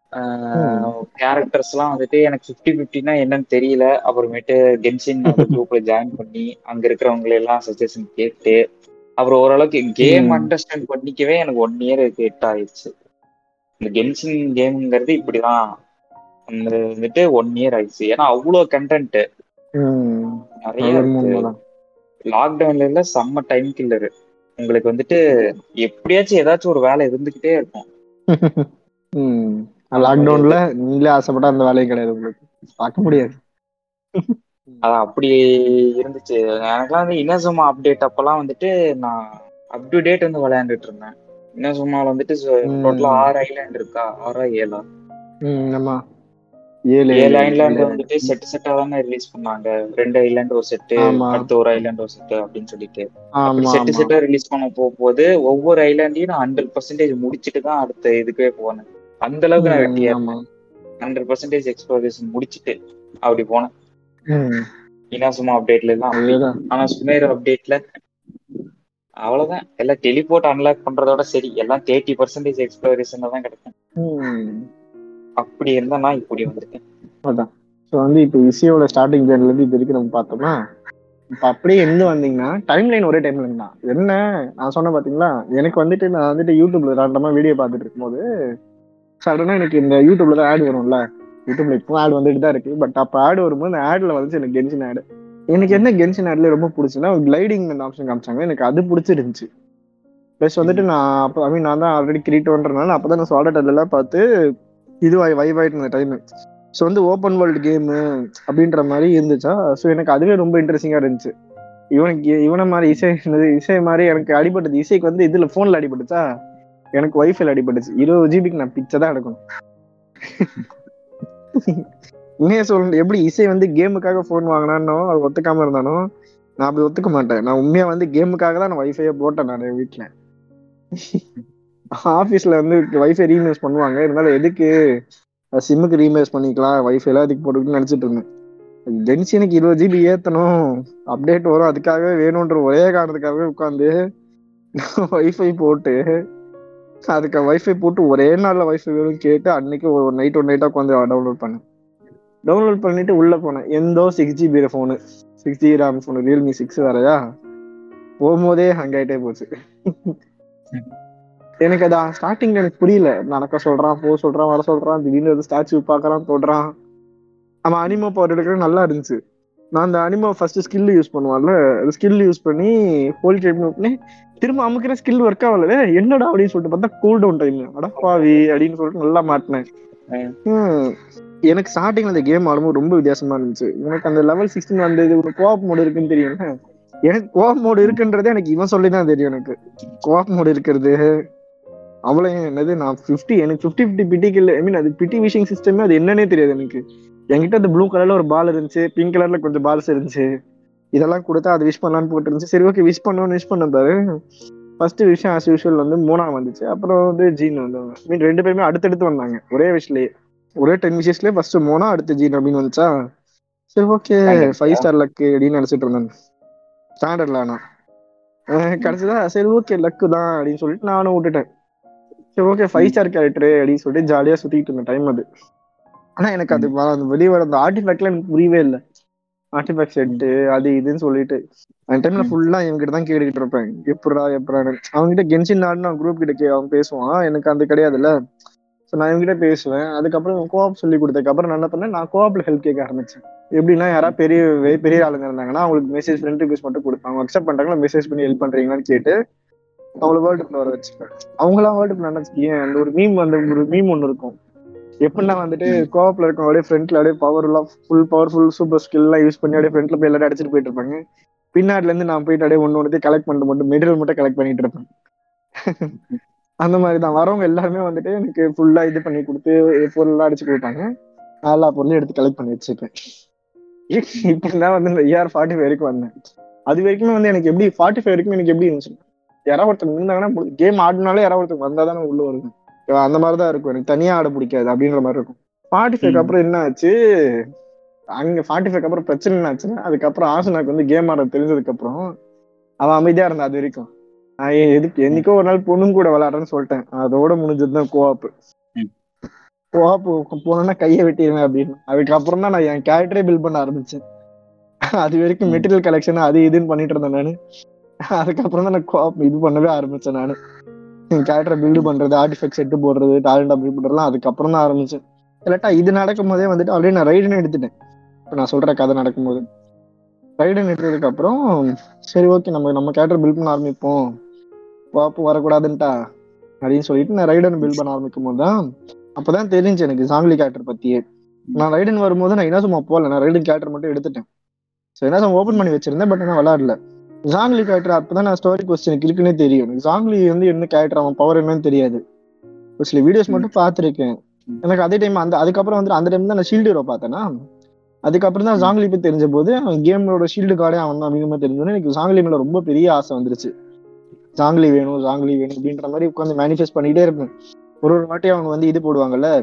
ம். கேரக்டர்ஸ் எல்லாம் வந்துட்டு எனக்கு ஃபிஃப்டி ஃபிஃப்டினா என்னன்னு தெரியல அப்புறமேட்டு கென்சின் அந்த குரூப்ல ஜாயின் பண்ணி அங்க இருக்கிறவங்க எல்லாம் சஜஷன் கேட்டு அப்புறம் ஓரளவுக்கு கேம் ம். அண்டர்ஸ்டாண்ட் பண்ணிக்கவே எனக்கு ஒன் இயர் கிட்ட ஆயிடுச்சு இந்த கென்சின் கேம்ங்கிறது இப்படிதான் அந்த வந்துட்டு ஒன் இயர் ஆயிடுச்சு ஏன்னா அவ்வளவு கண்டென்ட் ம். நிறைய அது இருக்கு உண்மைதான். லாக்டவுன்ல இல்ல செம்ம டைம் கில்லரு உங்களுக்கு வந்துட்டு எப்படியாச்சும் ஏதாச்சும் ஒரு வேலை இருந்துகிட்டே இருக்கும் ம். ஆமா, லாக்டவுன்ல நீங்களே ஆசைப்பட்டா அந்த வேலையும் கிடையாது உங்களுக்கு பார்க்க முடியாது அதான் அப்படி இருந்துச்சு எனக்குலாம் வந்து இனசுமா அப்டேட் அப்பெல்லாம் வந்துட்டு நான் அப் டு டேட் வந்து விளையாண்டுட்டு இருந்தேன் இனசுமால வந்துட்டு ம். டோட்டலா ஆறு ஐலாண்ட் இருக்கா ஆறா ஏழா ம், ஆமா ஏழு ஏழு ஏழு ஐலாண்ட் ஏழு. வந்துட்டு செட் செட்டா தானே ரிலீஸ் பண்ணாங்க ரெண்டு ஐலாண்ட் ஒரு செட்டு ஆமா. அடுத்து ஒரு ஐலாண்ட் ஒரு செட்டு அப்படின்னு சொல்லிட்டு அப்படி ஆமா செட்டு ஆமா செட்டா ரிலீஸ் பண்ண போகும்போது ஒவ்வொரு ஐலாண்டையும் நான் ஹண்ட்ரட் பர்சன்டேஜ் முடிச்சுட்டு தான் அடுத்த இதுக்கே போனேன் அந்த அளவுக்கு நான் ம், வெட்டியா ஆமா இருந்தேன் ஹண்ட்ரட் பர்சன்டேஜ் எக்ஸ்ப்ளோரேஷன் முடிச்சுட்டு அப்படி போனேன் ம். இனாசுமா அப்டேட்ல எல்லாம் அப்படி அதேதான் ஆனா சுமேரு அப்டேட்ல அவ்வளவுதான் எல்லாம் டெலிபோர்ட் அன்லாக் பண்றதோட சரி எல்லாம் தேர்ட்டி பர்சன்டேஜ் எக்ஸ்ப்ளோரேஷன்ல தான் கிடைக்கும் ம். அப்படி இருந்தா நான் இப்படி வந்திருக்கேன் அதான் ஸோ வந்து இப்போ இசையோட ஸ்டார்டிங் ஜேர்னில இருந்து இது வரைக்கும் நம்ம பார்த்தோம்னா இப்போ அப்படியே எங்க வந்தீங்கன்னா டைம் லைன் ஒரே டைம் லைன் தான் என்ன நான் சொன்னேன் பாத்தீங்களா எனக்கு வந்துட்டு நான் வந்துட்டு யூடியூப்ல ரேண்டமா வீடியோ பார்த்துட்டு இருக்கும்போது சடனா எனக்கு இந்த யூடியூப்ல தான் ஆட் வரும்ல யூடியூப்ல இப்போ ஆட் வந்துட்டு தான் இருக்கு பட் அப்போ ஆட் வரும்போது அந்த ஆட்ல வந்துச்சு எனக்கு கென்ஷன் ஆடு எனக்கு என்ன கென்ஷன் ஆட்ல ரொம்ப பிடிச்சுன்னா கிளைடிங் ஆப்ஷன் காமிச்சாங்க எனக்கு அது பிடிச்சிருந்துச்சு ப்ளஸ் வந்துட்டு நான் அப்போ ஐ மீன் நான் தான் ஆல்ரெடி கிரியேட்டோன்றனால அப்பதான் நான் சால்ட் எல்லாம் பார்த்து இதுவாய் வைவாயிட்டு இருந்த டைம் ஸோ வந்து ஓப்பன் வேர்ல்டு கேமு அப்படின்ற மாதிரி இருந்துச்சா ஸோ எனக்கு அதுவே ரொம்ப இன்ட்ரெஸ்டிங்காக இருந்துச்சு இவனுக்கு இவனை மாதிரி இசை என்னது, இசை மாதிரி எனக்கு அடிபட்டது இசைக்கு வந்து இதுல போன்ல அடிபட்டுச்சா எனக்கு ஒய்ஃபைல அடிபட்டுச்சு இருபது ஜிபிக்கு நான் பிச்சை தான் எடுக்கணும் உண்மையா சொல்ல எப்படி இசை வந்து கேமுக்காக போன் வாங்கினானோ அது ஒத்துக்காம இருந்தானோ நான் அப்படி ஒத்துக்க மாட்டேன் நான் உண்மையா வந்து கேமுக்காக தான் நான் வைஃபையே போட்டேன் நான் என் வீட்டுல ஆபீஸ்ல வந்து வைஃபை ரீமேஸ் பண்ணுவாங்க இருந்தாலும் எதுக்கு சிம்முக்கு ரீமேஸ் பண்ணிக்கலாம் வைஃபைல அதுக்கு போட்டுக்கிட்டு நினைச்சிட்டு இருந்தேன் ஜென்ஷனுக்கு இருபது ஜிபி ஏத்தணும் அப்டேட் வரும் அதுக்காகவே வேணும்ன்ற ஒரே காரணத்துக்காகவே உட்காந்து வைஃபை போட்டு அதுக்கு வைஃபை போட்டு ஒரே நாள்ல வைஃபை வேணும் கேட்டு அன்னைக்கு ஒரு நைட் ஒரு நைட்டா உட்காந்து டவுன்லோட் பண்ணேன் டவுன்லோட் பண்ணிட்டு உள்ள போனேன் எந்தோ six GB phone six G RAM phone Realme six வேறயா போகும்போதே ஹங் ஆயிட்டே போச்சு எனக்கு அது ஸ்டார்டிங்ல எனக்கு புரியல நடக்க சொல்றான் போ சொல்றான் வர சொல்றான் திடீர்னு வந்து ஸ்டாச்சு பாக்குறான் தொடுறான் அவன் அனிமோ பவர் எடுக்கிறது நல்லா இருந்துச்சு நான் அந்த அனிமோ ஃபர்ஸ்ட் ஸ்கில் யூஸ் பண்ணுவான்ல அந்த ஸ்கில் யூஸ் பண்ணி ஹோல் டைப் பண்ணி திரும்ப அமுக்கிற ஸ்கில் ஒர்க் ஆகல என்னடா அப்படின்னு சொல்லிட்டு பார்த்தா கூல் டவுன் டைம் அடப்பாவி அப்படின்னு சொல்லிட்டு நல்லா மாட்டினேன் ஹம். எனக்கு ஸ்டார்டிங்ல அந்த கேம் ஆடும்போது ரொம்ப வித்தியாசமா இருந்துச்சு எனக்கு அந்த லெவல் சிக்ஸ்டீன் அந்த இது ஒரு கோஆப் மோடு இருக்குன்னு தெரியும் எனக்கு கோஆப் மோடு இருக்குன்றதே எனக்கு இவன் சொல்லி தான் தெரியும் எனக்கு கோஆப் மோடு இருக்கிறது அவ்வளவு என்னது நான் 50 எனக்கு ஃபிஃப்டி ஃபிஃப்டி பிட்டிக்கல் ஐ மீன் அது பிட்டி விஷிங் சிஸ்டமே அது என்னன்னே தெரியாது எனக்கு என்கிட்ட அந்த ப்ளூ கலர்ல ஒரு பால் இருந்துச்சு பிங்க் கலர்ல கொஞ்சம் பால்ஸ் இருந்துச்சு இதெல்லாம் கொடுத்தா அது விஷ் பண்ணலான்னு போட்டு இருந்துச்சு சரி ஓகே விஷ் பண்ணுவோம்னு விஷ் பண்ண பாரு ஃபர்ஸ்ட் விஷயம் ஆஸ் யூஷுவல் வந்து மூணா வந்துச்சு அப்புறம் வந்து ஜீன் வந்தாங்க மீன் ரெண்டு பேருமே அடுத்தடுத்து வந்தாங்க ஒரே விஷயலயே ஒரே டென் விஷயஸ்லயே ஃபர்ஸ்ட் மோனா அடுத்து ஜீன் அப்படின்னு வந்துச்சா சரி okay Standard. Five star luck அப்படின்னு நினைச்சிட்டு இருந்தேன் ஸ்டாண்டர்ட்ல ஆனா அஹ் கிடைச்சதா சரி ஓகே லக்கு தான் அப்படின்னு சொல்லிட்டு நானும் விட்டுட்டேன் சரி ஓகே ஃபைவ் ஸ்டார் கேரக்டர் அப்படின்னு சொல்லிட்டு ஜாலியா சுத்திட்டு இருந்த டைம் அது ஆனா எனக்கு அது வ- அந்த வெளியே வர அந்த ஆர்டிஃபேக்ட்ல எனக்கு புரியவே இல்லை ஆர்டிஃபேக்ட் செட்டு அது இதுன்னு சொல்லிட்டு அந்த டைம்ல ம். ஃபுல்லா இவன்கிட்ட தான் கேட்டுக்கிட்டு இருப்பேன் எப்படா எப்படான்னு அவன்கிட்ட கென்சின் நாடுன்னு குரூப் கிட்ட கே- அவன் பேசுவான் எனக்கு அந்த கிடையாதுல்ல ஸோ நான் இவன்கிட்ட பேசுவேன் அதுக்கப்புறம் கோஆப் சொல்லி கொடுத்ததுக்கு அப்புறம் நான் என்ன பண்ணேன் நான் கோஆப்ல ஹெல்ப் கேட்க ஆரம்பிச்சேன் எப்படின்னா யாராவது பெரிய வே- பெரிய ஆளுங்க இருந்தாங்கன்னா அவங்களுக்கு மெசேஜ் ஃப்ரெண்ட் ரிக்வெஸ்ட் மட்டும் கொடுப்பாங்க அக்செப்ட் பண்றாங்களா மெசேஜ் பண்ணி ஹெல்ப் பண்றீங்களான்னு கேட்டு அவங்கள வேர்ல்டுக்குள்ள வர வச்சுப்பேன் அவங்களாம் வேர்ல்டுக்குள்ள நினைச்சிக்கேன் அந்த ஒரு மீம் அந்த ஒரு மீம் ஒன்று இருக்கும் எப்படின்னா வந்துட்டு கோஆப்ல இருக்கும் அப்படியே ஃப்ரண்ட்ல அப்படியே பவர்லாம் ஃபுல் பவர்ஃபுல் சூப்பர் ஸ்கில்லாம் யூஸ் பண்ணி அப்படியே ஃப்ரண்ட்ல போய் எல்லாரும் அடிச்சிட்டு போயிட்டு இருப்பாங்க பின்னாடில இருந்து நான் போயிட்டு அப்படியே ஒன்று ஒன்று கலெக்ட் பண்ணிட்டு மட்டும் மெட்டீரியல் மட்டும் கலெக்ட் பண்ணிட்டு இருப்பேன் அந்த மாதிரி தான் வரவங்க எல்லாருமே வந்துட்டு எனக்கு ஃபுல்லா இது பண்ணி கொடுத்து பொருள்லாம் அடிச்சு கொடுப்பாங்க நான் எல்லா பொருளையும் எடுத்து கலெக்ட் பண்ணி வச்சிருப்பேன் இப்படிதான் வந்து இந்த இஆர் ஃபார்ட்டி ஃபைவ் வரைக்கும் வந்தேன் அது வரைக்குமே வந்து எனக்கு எப்படி ஃபார்ட்டி ஃபைவ் வரைக்கும் எனக்கு எப்படி இருந்துச்சு யாராவது ஒருத்தங்க இருந்தாங்கன்னா கேம் ஆடினாலே யாராவது ஒருத்தங்க வந்தா தானே உள்ள வருவேன் அந்த மாதிரி தான் இருக்கும் எனக்கு தனியா ஆட பிடிக்காது அப்படின்ற மாதிரி இருக்கும் ஃபார்ட்டி ஃபைவ் அப்புறம் என்ன ஆச்சு அங்க ஃபார்ட்டி ஃபைவ் அப்புறம் பிரச்சனை என்ன ஆச்சுன்னா அதுக்கப்புறம் ஆசனாக்கு வந்து கேம் ஆட தெரிஞ்சதுக்கு அப்புறம் அவன் அமைதியா இருந்தான் அது வரைக்கும் நான் எ- எதுக்கு என்னைக்கோ ஒரு நாள் பொண்ணுங்க கூட விளையாடுறேன்னு சொல்லிட்டேன் அதோட முடிஞ்சதுதான் கோஆப் ம். கோஆப் போனோம்னா கையை வெட்டிடுவேன் அப்படின்னு அதுக்கப்புறம் தான் நான் என் கேரக்டரே பில்ட் பண்ண ஆரம்பிச்சேன் அது வரைக்கும் ம். மெட்டீரியல் கலெக்ஷன் அது இதுன்னு பண்ணிட்டு இருந்தேன் நானு அதுக்கப்புறம் தான் நான் கோஆப் இது பண்ணவே ஆரம்பிச்சேன் நானு என் கேரக்டரை பில்டு பண்றது ஆர்டிஃபெக்ட் செட்டு போடுறது டேலண்ட் அப்படி பண்றதுலாம் அதுக்கப்புறம் தான் ஆரம்பிச்சேன் இல்லாட்டா இது நடக்கும் போதே வந்துட்டு ஆல்ரெடி நான் ரைடுன்னு எடுத்துட்டேன் இப்ப நான் சொல்ற கதை நடக்கும்போது ரைடுன்னு எடுத்ததுக்கு அப்புறம் சரி ஓகே நம்ம நம்ம கேரக்டர் பில்ட் பண்ண ஆரம்பிப்போம் வாப்பு வரக்கூடாதுன்ட்டா அப்படின்னு சொல்லிட்டு நான் ரைடன் பில்ட் பண்ண ஆரம்பிக்கும் போது தான் அப்பதான் தெரிஞ்சு எனக்கு ஜாங்லி கேரக்டர் பத்தியே நான் ரைடன் வரும்போது நான் என்ன சும்மா போகல நான் ரைடன் கேரக்டர் மட்டும் எடுத்துட்டேன் ஸோ என்ன ஓப்பன் பண்ணி வச்சிருந்தேன் பட் நான் விளாடல ஜாங்லி கேரக்டர் அப்பதான் நான் ஸ்டோரி கொஸ்டின் எனக்கு இருக்குன்னே தெரியும் எனக்கு ஜாங்லி வந்து என்ன கேரக்டர் அவன் பவர் என்னன்னு தெரியாது ஒரு சில வீடியோஸ் மட்டும் பார்த்துருக்கேன் எனக்கு அதே டைம் அந்த அதுக்கப்புறம் வந்து அந்த டைம் தான் நான் ஷீல்டு ஹீரோ பார்த்தேன்னா அதுக்கப்புறம் தான் ஜாங்லி பத்தி தெரிஞ்ச போது அவன் கேமோட ஷீல்டு கார்டே அவன் தான் அப்படிங்கிற மாதிரி தெரிஞ்சோன்னே எனக்கு ஜாங்லி மேல ரொம்ப பெரிய ஆசை வந்துருச்சு ஜாங்லி வேணும் ஜாங்லி வேணும் அப்படின்ற மாதிரி உட்காந்து மேனிஃபெஸ்ட் பண்ணிட்டே இருப்பேன் ஒரு ஒரு வாட்டி அவங்க வந்து இது போடுவாங்கல்ல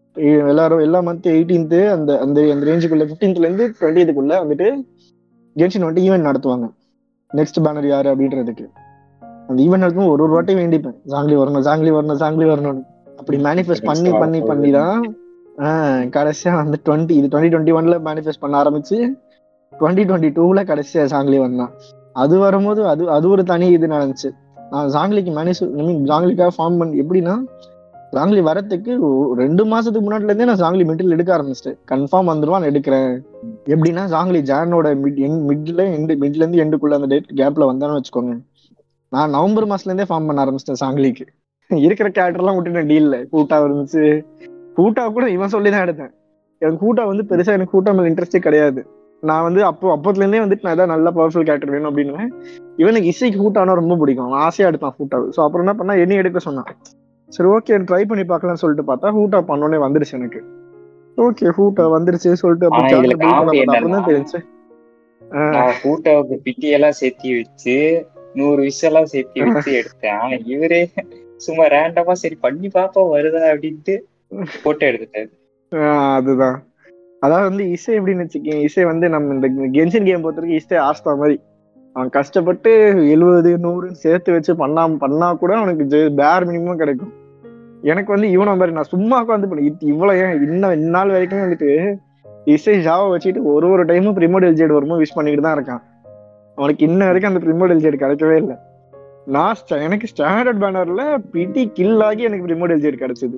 எல்லாரும் எல்லா மந்த் எயிட்டீன்த் அந்த அந்த அந்த ரேஞ்சுக்குள்ள பிப்டீன்த்ல இருந்து டுவெண்ட்டிக்குள்ள வந்துட்டு கென்ஷின் வந்துட்டு ஈவெண்ட் நடத்துவாங்க நெக்ஸ்ட் பேனர் யாரு அப்படின்றதுக்கு அந்த ஈவெண்ட் நடத்தும் ஒரு ஒரு வாட்டி வேண்டிப்பேன் ஜாங்லி வரணும் ஜாங்லி வரணும் ஜாங்லி வரணும்னு அப்படி மேனிஃபெஸ்ட் பண்ணி பண்ணி பண்ணி தான் ஆஹ் கடைசியா வந்து டுவெண்ட்டி இது டுவெண்ட்டி டுவெண்ட்டி ஒன்ல மேனிஃபெஸ்ட் பண்ண ஆரம்பிச்சு டுவெண்ட்டி டுவெண்ட்டி டூல கடைசியா ஜாங்லி வந்தான் அது வரும்போது அது அது ஒரு தனி இது நடந்துச்சு நான் ஜாங்லிக்கு மேனிஸ் ஐ மீன் ஜாங்லிக்காக ஃபார்ம் பண்ணி எப்படின்னா ஜாங்லி வரத்துக்கு ஒரு ரெண்டு மாசத்துக்கு முன்னாடில இருந்தே நான் ஜாங்லி மெட்டீரியல் எடுக்க ஆரம்பிச்சிட்டேன் கன்ஃபார்ம் வந்துருவான் நான் எடுக்கிறேன் எப்படின்னா ஜாங்லி ஜானோட மிட் மிட்ல எண்டு மிட்ல இருந்து எண்டுக்குள்ள அந்த டேட் கேப்ல வந்தான்னு வச்சுக்கோங்க நான் நவம்பர் மாசத்துல இருந்தே ஃபார்ம் பண்ண ஆரம்பிச்சிட்டேன் ஜாங்லிக்கு இருக்கிற கேரக்டர் எல்லாம் விட்டுட்டேன் டீல்ல கூட்டா இருந்துச்சு கூட்டா கூட இவன் சொல்லி தான் எடுத்தேன் எனக்கு கூட்டா வந்து பெருசா எனக்கு கூட்டா மேல இன்ட்ரெஸ்டே கிடையாது நான் வந்து அப்போ அப்பத்துல இருந்தே வந்துட்டு நான் ஏதாவது நல்ல பவர்ஃபுல் கேரக்டர் வேணும் அப்படின்னு இவனுக்கு இசைக்கு கூட்டானா ரொம்ப பிடிக்கும் அவன் ஆசையா எடுத்தான் கூட்டாவை ஸோ அப்புறம் என்ன பண்ணா என்ன எடுக்க சொன்னான் சரி ஓகே ட்ரை பண்ணி பார்க்கலாம்னு சொல்லிட்டு பார்த்தா ஹூட்டா பண்ணோடனே வந்துருச்சு எனக்கு ஓகே ஹூட்டா வந்துருச்சு சொல்லிட்டு ஆனா இதுல character build பண்ண comedy பார்த்தா அப்புறம் தான் என்னன்னா- தெரிஞ்சு நான் கூட்டாவுக்கு பிட்டியெல்லாம் சேர்த்தி வச்சு நூறு விஷயம்லாம் சேர்த்தி வச்சு எடுத்தேன் ஆனா இவரே சும்மா ரேண்டமா சரி பண்ணி பாப்போம் வருதா அப்படின்ட்டு போட்டோ எடுத்துட்டாரு ஆஹ் அதுதான் அதாவது வந்து இசை எப்படின்னு வச்சுக்கேன் இசை வந்து நம்ம இந்த கென்ஷன் கேம் பொறுத்த வரைக்கும் இசை ஆஸ்தா மாதிரி அவன் கஷ்டப்பட்டு எழுபது நூறுன்னு சேர்த்து வச்சு பண்ணா பண்ணா கூட அவனுக்கு பேர் மினிமம் கிடைக்கும் எனக்கு வந்து இவன மாதிரி நான் சும்மா உட்காந்து பண்ண இவ்வளவு ஏன் இன்னும் இந்நாள் வரைக்கும் வந்துட்டு இசை ஜாவை வச்சுட்டு ஒரு ஒரு டைமும் ப்ரிமோட் எல்ஜேட் வரும்போது விஷ் பண்ணிட்டு தான் இருக்கான் அவனுக்கு இன்ன வரைக்கும் அந்த ப்ரிமோட் எல்ஜேட் கிடைக்கவே இல்லை நான் sta- எனக்கு ஸ்டாண்டர்ட் பேனர்ல பிடி கில் ஆகி எனக்கு ப்ரிமோட் எல்ஜேட் கிடைச்சது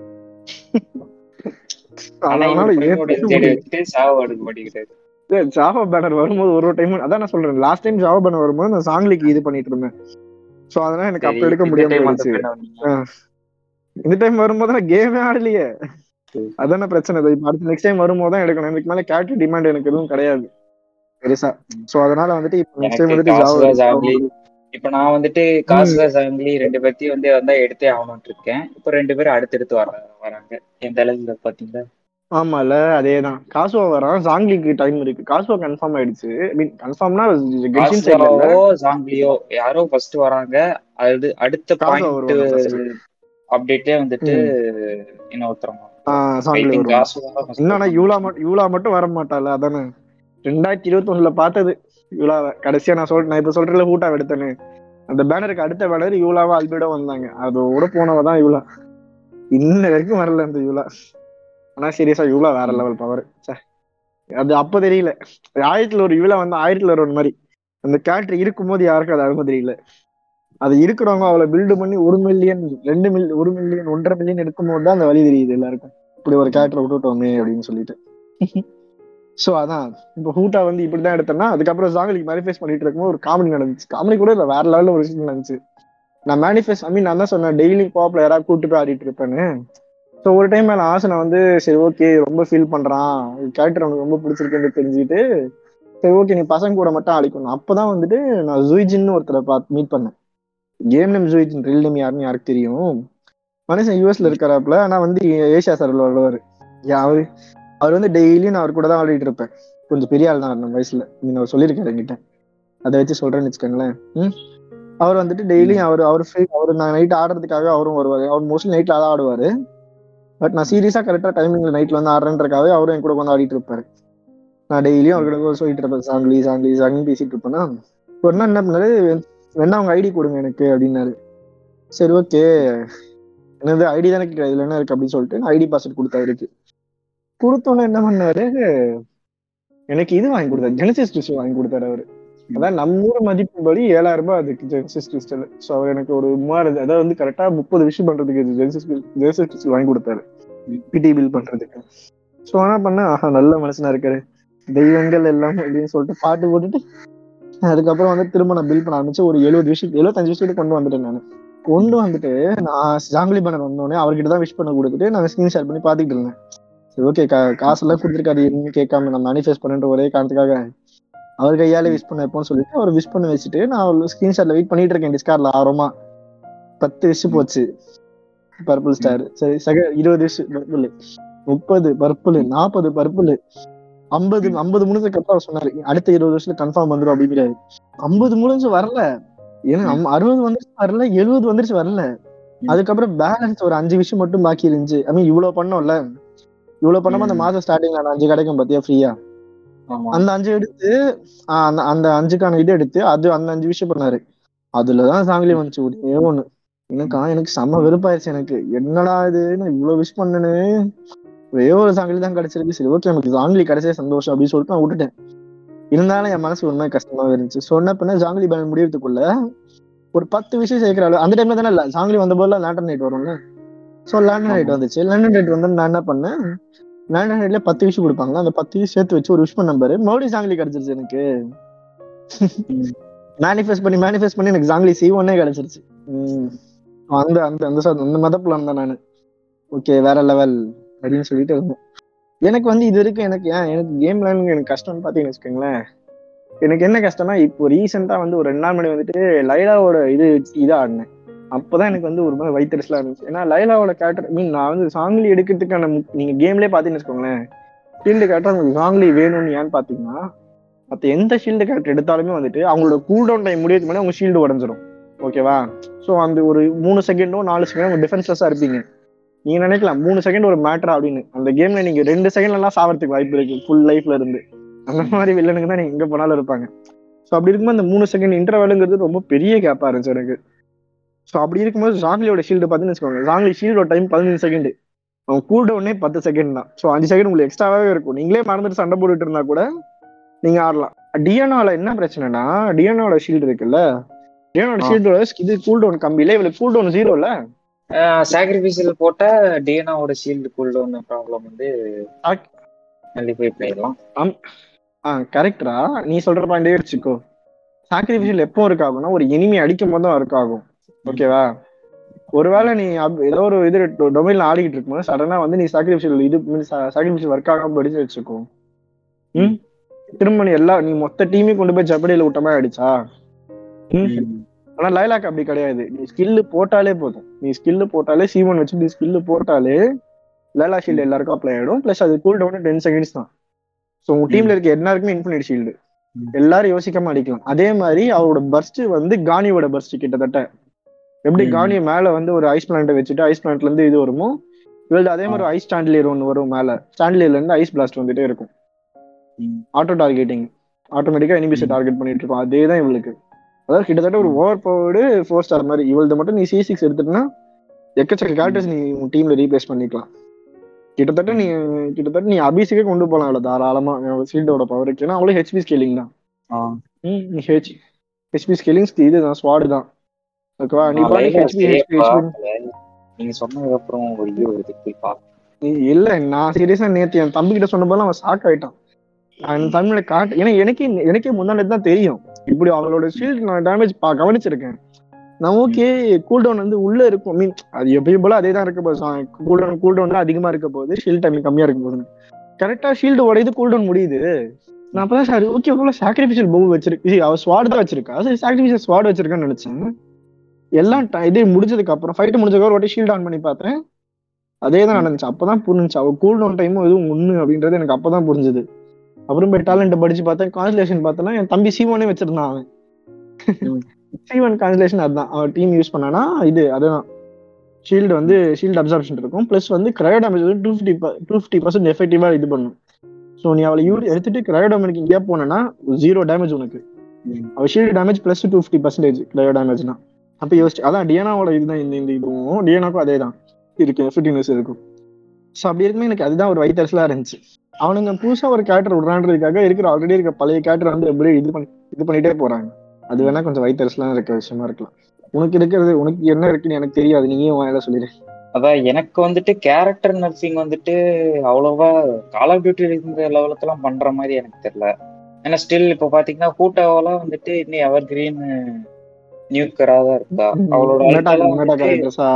ஆனா அதனால இவர் ஏத்துக்க பிரேமோட முடியல. வச்சுட்டு சாவு அடுக்க மாட்டேங்கிறாரு ஜாவா பேனர் வரும்போது ஒரு ஒரு டைம் அதான் நான் சொல்றேன் லாஸ்ட் டைம் ஜாவா பேனர் வரும்போது நான் சாங்லிக்கு இது பண்ணிட்டு இருந்தேன் சோ அதனால எனக்கு அப்ப சரி, எடுக்க இந்த முடியாம time போயிடுச்சு வந்து என்ன பண்ணீங்க? இந்த டைம் வரும்போது நான் கேமே ஆடலையே சரி. அதான பிரச்சனை இது. இப்ப அடுத்து நெக்ஸ்ட் டைம் வரும்போது தான் எடுக்கணும் இதுக்கு மேல கேட்டு டிமாண்ட் எனக்கு எதுவும் கிடையாது பெருசா சோ அதனால வந்துட்டு இப்ப நெக்ஸ்ட் டைம் எனக்கு வந்துட்டு காசுல ஜாவா ஜாங்லி இப்ப நான் வந்துட்டு காசுல ஜாங்லி ரெண்டு பேர்த்தையும் வந்து வந்தா எடுத்தே ஆகணும்னு இருக்கேன் இப்ப ரெண்டு பேரும் அடுத்தடுத்து வர வராங்க எந்த அளவுக்கு பாத்தீங்களா ஆமால அதேதான் காசுவா வரான் ஜாங்லிக்கு டைம் இருக்கு காசுவா கன்ஃபார்ம் ஆயிடுச்சு மீன் கன்ஃபார்ம்னா கென்ஷின் சைட்ல இல்ல காசுவாவோ ஜாங்லியோ யாரோ ஃபர்ஸ்ட் வராங்க அது அடுத்த காசுவா பாயிண்ட் வருவாங்க first. அப்டேட்டே வந்துட்டு இன்னொருத்தரமா ஆஹ் ஐ சாங்லி திங்க் வருவாங்க காசுவா first என்னன்னா வருவாங்க. யூலா மட்டும் யூலா மட்டும் வர மாட்டாள் அதானே ரெண்டாயிரத்தி இருபத்தி ஒண்ணுல பார்த்தது யூலாவை கடைசியா நான் சொல் நான் இப்ப சொல்றேன்ல ஹூட்டா எடுத்தேன்னு அந்த பேனருக்கு அடுத்த பேனர் யூலாவா அல்பிடோ வந்தாங்க அதோட போனவ தான் யூலா இன்ன வரைக்கும் வரல அந்த யூலா ஆனா சீரியஸா யூலா வேற லெவல் பவர் அது அப்ப தெரியல ஆயிரத்துல ஒரு யூலா வந்து ஆயிரத்துல ஒரு மாதிரி அந்த கேரக்டர் இருக்கும்போது யாருக்கும் அது அருமை தெரியல அது இருக்கிறவங்க அவளை பில்டு பண்ணி ஒரு மில்லியன் ரெண்டு மில் ஒரு மில்லியன் ஒன்றரை மில்லியன் எடுக்கும்போது தான் அந்த வழி தெரியுது எல்லாருக்கும் இப்படி ஒரு கேரக்டர் விட்டுட்டோமே அப்படின்னு சொல்லிட்டு சோ அதான் இப்போ ஹூட்டா வந்து இப்படிதான் எடுத்தேன்னா அதுக்கப்புறம் ஜாங்கலிக்கு மேனிஃபெஸ்ட் பண்ணிட்டு இருக்கும்போது ஒரு காமெடி நடந்துச்சு காமெடி கூட இல்ல வேற லெவல்ல ஒரு விஷயம் நடந்துச்சு நான் மேனிஃபெஸ்ட் ஐ மீன் நான் தான் சொன்னேன் டெய்லி பாப்ல யாராவது கூட்டு போய் ஆடிட்டு இருப்பேன்னு ஸோ ஒரு டைம் மேல ஆசை நான் வந்து சரி ஓகே ரொம்ப ஃபீல் பண்றான் கேரக்டர் அவனுக்கு ரொம்ப பிடிச்சிருக்குன்னு தெரிஞ்சுட்டு சரி ஓகே நீ பசங்க கூட மட்டும் ஆடிக்கணும் அப்பதான் வந்துட்டு நான் ஜூய்ஜின்னு ஒருத்தரை பார்த்து மீட் பண்ணேன் கேம் நேம் ஜூய்ஜின் ரியல் நேம் யாருன்னு யாருக்கு தெரியும் மனுஷன் யூஎஸ்ல இருக்கிறாப்புல ஆனா வந்து ஏசியா சர்வில் வருவாரு அவரு அவர் வந்து டெய்லியும் நான் அவர் கூட தான் ஆடிட்டு இருப்பேன் கொஞ்சம் பெரிய ஆள் தான் நம்ம வயசுல நீங்க அவர் சொல்லியிருக்காரு என்கிட்ட அதை வச்சு சொல்றேன்னு வச்சுக்கோங்களேன் ம் அவர் வந்துட்டு டெய்லியும் அவர் அவர் ஃப்ரீ அவர் நான் நைட் ஆடுறதுக்காக அவரும் வருவாரு அவர் மோஸ்ட்லி நைட்ல தான் ஆடுவாரு பட் நான் சீரியஸா கரெக்டா டைமிங்ல நைட்ல வந்து ஆடுறேன்றக்காகவே அவரும் என் கூட வந்து ஆடிட்டு இருப்பாரு நான் டெய்லியும் அவர் கூட சொல்லிட்டு இருப்பேன் சாங்லி சாங்லி சாங்லி பேசிட்டு இருப்பேன்னா ஒரு நாள் என்ன பண்ணாரு வேணா அவங்க ஐடி கொடுங்க எனக்கு அப்படின்னாரு சரி ஓகே என்னது ஐடி தானே கேட்குறது இதுல என்ன இருக்கு அப்படின்னு சொல்லிட்டு நான் ஐடி பாஸ்வேர்ட் கொடுத்தாருக்கு கொடுத்தோன்னே என்ன பண்ணாரு எனக்கு இது வாங்கி கொடுத்தாரு ஜெனசிஸ் கிறிஸ்டல் வாங்கி கொடுத்தாரு அவரு அதான் நம்ம ஊர் மதிப்புபடி ஏழாயிரம் ரூபாய் அதுக்கு ஜெனசிஸ் கிறிஸ்டல் ஸோ அவர் எனக்கு ஒரு மூவாயிரம் அதாவது வந்து கரெக்டா முப்பது விஷயம் பண்றதுக்கு ஜெனசிஸ் ஜெனசிஸ் கிறிஸ்டல் வாங்கி கொடுத்தாரு பிடி பில் பண்றதுக்கு ஸோ என்ன பண்ண ஆஹா நல்ல மனுஷனா இருக்காரு தெய்வங்கள் எல்லாம் அப்படின்னு சொல்லிட்டு பாட்டு போட்டுட்டு அதுக்கப்புறம் வந்து திரும்ப நான் பில் பண்ண ஆரம்பிச்சு ஒரு எழுபது விஷயம் எழுபத்தஞ்சு விஷயத்துக்கு கொண்டு வந்துட்டேன் நான் கொண்டு வந்துட்டு நான் ஜாங்கிலி பேனர் வந்தோடனே அவர்கிட்ட தான் விஷ் பண்ண கொடுத்துட்டு நான் ஸ்கிரீன் ஷேர் பண்ணி பாத்துக்கிட்டு இருந்தேன் சரி ஓகே காசெல்லாம் கொடுத்துருக்காரு எதுவுமே கேட்காம நான் மேனிஃபெஸ்ட் பண்ணுற ஒரே காரணத்துக்காக அவர் கையால விஷ் பண்ண வைப்போம்னு சொல்லிட்டு அவர் விஷ் பண்ண வச்சுட்டு நான் ஒரு ஸ்கிரீன்ஷாட்ல வெயிட் பண்ணிட்டு இருக்கேன் டிஸ்கார்ட்ல ஆர்வமா பத்து விஷ் போச்சு பர்பிள் ஸ்டார் சரி சக இருபது விஷ் பர்பிள் முப்பது பர்பிள் நாற்பது பர்பிள் ஐம்பது ஐம்பது முடிஞ்சதுக்கு அப்புறம் அவர் சொன்னாரு அடுத்த இருபது வருஷத்துல கன்ஃபார்ம் வந்துடும் அப்படிங்கிறாரு ஐம்பது முடிஞ்சு வரல ஏன்னா அறுபது வந்துருச்சு வரல எழுபது வந்துருச்சு வரல ம். அதுக்கப்புறம் பேலன்ஸ் ஒரு அஞ்சு விஷயம் மட்டும் பாக்கி இருந்துச்சு ஐ மீன் இவ்வளவு பண்ணோம்ல இவ்வளவு பண்ணாம அந்த ம். மாசம் ஸ்டார்டிங்ல அந்த அஞ்சு கிடைக்கும் பாத்தியா ஃப்ரீயா ஆமா அந்த அஞ்சு எடுத்து ஆஹ் அந்த அந்த அஞ்சுக்கான இது எடுத்து அது அந்த அஞ்சு விஷயம் பண்ணாரு அதுலதான் சாங்கிலி வந்துச்சு ஒரே ஒண்ணு எனக்கா எனக்கு செம்ம வெறுப்பாயிருச்சு எனக்கு என்னடா இது நான் இவ்வளவு விஷ் பண்ணனு ஒரே ஒரு சாங்கிலி தான் கிடைச்சிருக்கு சரி ஓகே நமக்கு சாங்கிலி கிடைச்சே சந்தோஷம் அப்படின்னு சொல்லிட்டு நான் விட்டுட்டேன் இருந்தாலும் என் மனசு ஒரு மாதிரி கஷ்டமா இருந்துச்சு சொன்ன பின்ன ஜாங்கிலி பேலன் முடியறதுக்குள்ள ஒரு பத்து விஷயம் சேர்க்கிற அளவு அந்த டைம்ல தானே இல்ல ஜாங்கிலி வந்த போதுல லேண்டன் நைட் வரும்ல சோ லேண்டன் நைட் ஆமா. வந்துச்சு லேண்டன் நைட் வந்து நான் என்ன பண்ணேன் லேண்டன் நைட்ல பத்து விஷயம் கொடுப்பாங்க அந்த பத்து விஷயம் சேர்த்து வச்சு ஒரு விஷ் பண்ண நம்பரு மறுபடியும் ஜாங்கிலி கிடைச்சிருச்சு எனக்கு ம். மேனிஃபெஸ்ட் பண்ணி மேனிஃபெஸ்ட் பண்ணி எனக்கு ஜாங்கிலி சி ஒன்னே கிடைச்சிருச்சு ம். அந்த அந்த அந்த ச- அந்த மதப்புலம் தான் நானு ஓகே வேற லெவல் அப்படின்னு சொல்லிட்டு இருந்தேன் எனக்கு வந்து இது வரைக்கும் எனக்கு ஏன் எனக்கு கேம் விளையாடுங்க எனக்கு கஷ்டம்னு பாத்தீங்கன்னு வச்சுக்கோங்களேன் எனக்கு என்ன கஷ்டம்னா இப்போ ரீசெண்டா வந்து ஒரு ரெண்டு நாள் மணி வந்துட்டு லைலாவோட இது இதா ஆடினேன் அப்பதான் எனக்கு வந்து ஒரு மாதிரி வயிற்றுலாம் இருந்துச்சு ஏன்னா லைலாவோட கேரக்டர் மீன் நான் வந்து சாங்லி எடுக்கிறதுக்கான மு- நீங்க கேம்லயே பாத்தீங்கன்னு வச்சுக்கோங்களேன் ஷீல்டு கேரக்டர் உங்களுக்கு சாங்லி வேணும்னு ஏன்னு பாத்தீங்கன்னா மத்த எந்த ஷீல்டு கேரக்டர் எடுத்தாலுமே வந்துட்டு அவங்களோட கூல் டவுன் டைம் முடியறதுக்கு முன்னாடி அவங்க ஷீல்டு உடஞ்சிரும் ஓகேவா ஸோ அந்த ஒரு மூணு செகண்டோ நாலு செகண்டோ அவங்க டிஃபென்ஸ்லெஸ்ஸா இருப்பீங்க நீங்க நினைக்கலாம் மூணு செகண்ட் ஒரு மேட்டர் அப்படின்னு அந்த கேம்ல நீங்க ரெண்டு செகண்ட்ல எல்லாம் சாவறதுக்கு வாய்ப்பு இருக்கு ஃபுல் லைஃப்ல இருந்து அந்த மாதிரி வில்லனுக்கு தான் நீங்க எங்க போனாலும் இருப்பாங்க ஸோ அப்படி இருக்கும்போது அந்த மூணு செகண்ட் இன்டர்வலுங்கிறது ரொம்ப பெரிய கேப்பா இருந்துச்சு எனக்கு ஸோ அப்படி இருக்கும்போது ஜாங்லியோட ஷீல்டு பார்த்தீங்கன்னு வச்சுக்கோங்க ஜாங்லி ஷீல்டோட டைம் பதினஞ்சு செகண்ட் அவன் கூல் டவுனே பத்து செகண்ட் தான் ஸோ அஞ்சு செகண்ட் உங்களுக்கு எக்ஸ்ட்ராவே இருக்கும் நீங்களே மறந்துட்டு சண்டை போட்டுட்டு இருந்தா கூட நீங்க ஆடலாம் டிஎன்ஓல என்ன பிரச்சனைனா டிஎன்ஓட ஷீல்டு இருக்குல்ல டிஎன்ஓட ஆ. ஷீல்டோட இது கூல் டவுன் கம்பியில இவளுக்கு கூல் டவுன் ஜீரோல சாக்ரிஃபைஸில் போட்ட டிஎனாவோட ஷீல்டு கூல்டவுன் ப்ராப்ளம் வந்து ஆக்- நலிஃபை பண்ணிடலாம் ஆ கரெக்டா நீ சொல்ற பாயிண்டே வச்சுக்கோ சாக்ரிஃபிஷியல் எப்போ ஒர்க் ஆகும்னா ஒரு எனிமி அடிக்கும் போது தான் ஒர்க் ஆகும் ஓகேவா ஒருவேளை நீ அப்- ஏதோ ஒரு இது டொமைன்ல ஆடிக்கிட்டு இருக்கும்போது சடனா வந்து நீ சாக்ரிஃபிஷியல் இது சாக்ரிஃபிஷியல் ஒர்க் ஆகாம படிச்சு வச்சுக்கோ ம் திரும்ப நீ எல்லா நீ மொத்த டீமே கொண்டு போய் ஜப்படியில விட்ட மாதிரி அடிச்சா ம் ஆனா லைலாக் அப்படி கிடையாது நீ ஸ்கில்லு போட்டாலே போதும் நீ ஸ்கில்லு போட்டாலே சீவன் வச்சு நீ ஸ்கில்லு போட்டாலே லைலா ஷீல்டு எல்லாருக்கும் அப்ளை ஆயிடும் பிளஸ் அது கூல் டவுன் டென் செகண்ட்ஸ் தான் ஸோ உங்க டீம்ல இருக்க எல்லாருக்குமே இன்ஃபினிட் ஷீல்டு ம். எல்லாரும் யோசிக்காம அடிக்கலாம் அதே மாதிரி அவரோட பர்ஸ்ட் வந்து கானியோட பர்ஸ்ட் கிட்டத்தட்ட எப்படி ம். கானி மேல வந்து ஒரு ஐஸ் பிளான்ட்டை வச்சுட்டு ஐஸ் பிளான்ட்ல இருந்து இது வருமோ இவள்து அதே மாதிரி ஐஸ் ஸ்டாண்ட்லியர் ஒன்று வரும் மேல ஸ்டாண்ட்லியர்ல இருந்து ஐஸ் பிளாஸ்ட் வந்துட்டே இருக்கும் ம். ஆட்டோ டார்கெட்டிங் ஆட்டோமேட்டிக்கா எனிமிஸை ம். டார்கெட் பண்ணிட்டு இருக்கும் அதே தான் இவளுக்கு அதாவது கிட்டத்தட்ட ஒரு ஓவர் பவர்டு ஃபோர் ஸ்டார் மாதிரி இவளது மட்டும் நீ சி சிக்ஸ் எடுத்துட்டுனா எக்கச்சக்க கேரக்டர்ஸ் நீ உன் டீம்ல ரீப்ளேஸ் பண்ணிக்கலாம் கிட்டத்தட்ட நீ கிட்டத்தட்ட நீ அபிஷேகே கொண்டு போலாம் அவளை தாராளமா ஷீல்டோட பவருக்கு ஏன்னா அவளும் ஹெச்பி ஸ்கேலிங் தான் ஆ. ம், நீ ஹெச் ஹெச்பி ஸ்கேலிங் இதுதான் ஸ்வாடு தான் ஓகேவா நீ நான் பாட்டு லைலா ஹெச்பி சரியா ஹெச்பி ஹெச்பி பார்க்கல. நீங்க சொன்னதுக்கு அப்புறம் ஒரு இது வருது போய் பார்க்க இல்ல நான் சீரியஸா நேத்து என் தம்பி கிட்ட சொன்ன அவன் ஷாக் ஆயிட்டான் நான் தமிழ்ல காட்டு ஏன்னா எனக்கே எனக்கே முன்னாடி தான் தெரியும் இப்படி அவளோட ஷீல்ட் நான் டேமேஜ் கவனிச்சிருக்கேன் நான் ஓகே கூல் டவுன் வந்து உள்ள இருக்கும் மீன் அது எப்பயும் போல அதே தான் இருக்க போகுது கூல் டவுன் கூல் டவுன் தான் அதிகமா இருக்க போகுது ஷீல்ட் டைம் கம்மியா இருக்க போகுது கரெக்டா ஷீல்டு உடையுது கூல் டவுன் முடியுது நான் அப்பதான் சார் ஓகே இவ்வளோ சாக்ரிஃபிஷியல் பவு வச்சிருக்கு இது, அவ ஸ்வாட் தான் வச்சிருக்கா சரி சாக்ரிஃபிஷியல் ஸ்வாட் வச்சிருக்கான்னு நினைச்சேன் எல்லாம் ti- இது முடிஞ்சதுக்கு அப்புறம் ஃபைட் முடிஞ்சதுக்கு அப்புறம் ஒரு வாட்டி ஷீல்ட் ஆன் பண்ணி பார்த்தேன் அதே தான் நடந்துச்சு அப்பதான் புரிஞ்சுச்சு அவ கூல் டவுன் டைமும் எதுவும் ஒண்ணு அப்படின்றது எனக்கு அப்பதான் புரிஞ்சுது அப்புறம் போய் டேலண்ட் படிச்சு பார்த்தேன் கான்ஸ்லேஷன் பார்த்தேன்னா என் தம்பி சீவனே வச்சிருந்தான் அவன் ம். சீவன் கான்ஸ்லேஷன் அதுதான் அவன் டீம் யூஸ் பண்ணானா இது அதுதான் ஷீல்டு வந்து ஷீல்டு அப்சர்ப்ஷன் இருக்கும் ப்ளஸ் வந்து கிரையோ டேமேஜ் வந்து two fifty two fifty percent எஃபெக்டிவா இது பண்ணும் ஸோ நீ அவளை யூ எடுத்துட்டு கிரையோ டேமேஜ் இங்கே போனேன்னா ஜீரோ டேமேஜ் உனக்கு ம். அவ shield damage plus two fifty percentage cryo டேமேஜ்னா அப்போ யோசிச்சு அதான் டியானாவோட இதுதான் இந்த இந்த இதுவும் டியானாக்கும் அதே தான் இருக்கு எஃபெக்டிவ்னஸ் இருக்கும் ஸோ அப்படி இருக்குமே எனக்கு அதுதான் ஒரு வைத்தரசலா இருந்துச்சு அவனுங்க புதுசா ஒரு கேரக்டர் விடுறான்றதுக்காக இருக்கிற ஆல்ரெடி இருக்க பழைய கேரக்டர் வந்து எப்படி இது பண்ணி இது பண்ணிட்டே போறாங்க அது வேணா கொஞ்சம் வைத்தரசலாம் இருக்க விஷயமா இருக்கலாம் உனக்கு இருக்கிறது உனக்கு என்ன இருக்குன்னு எனக்கு தெரியாது நீயே வாயில சொல்லிடு அதான் எனக்கு வந்துட்டு கேரக்டர் நர்சிங் வந்துட்டு அவ்வளவா கால் ஆஃப் டியூட்டி இருந்த லெவலுக்குலாம் பண்ற மாதிரி எனக்கு தெரியல ஏன்னா ஸ்டில் இப்போ பாத்தீங்கன்னா கூட்டாவெல்லாம் வந்துட்டு இன்னும் எவர் கிரீன் நியூக்கரா தான் இருக்கா அவளோட மெட்டா அல்ட்டெல்லாம் மெட்டா வந்துட்டு கேரக்டர்ஸா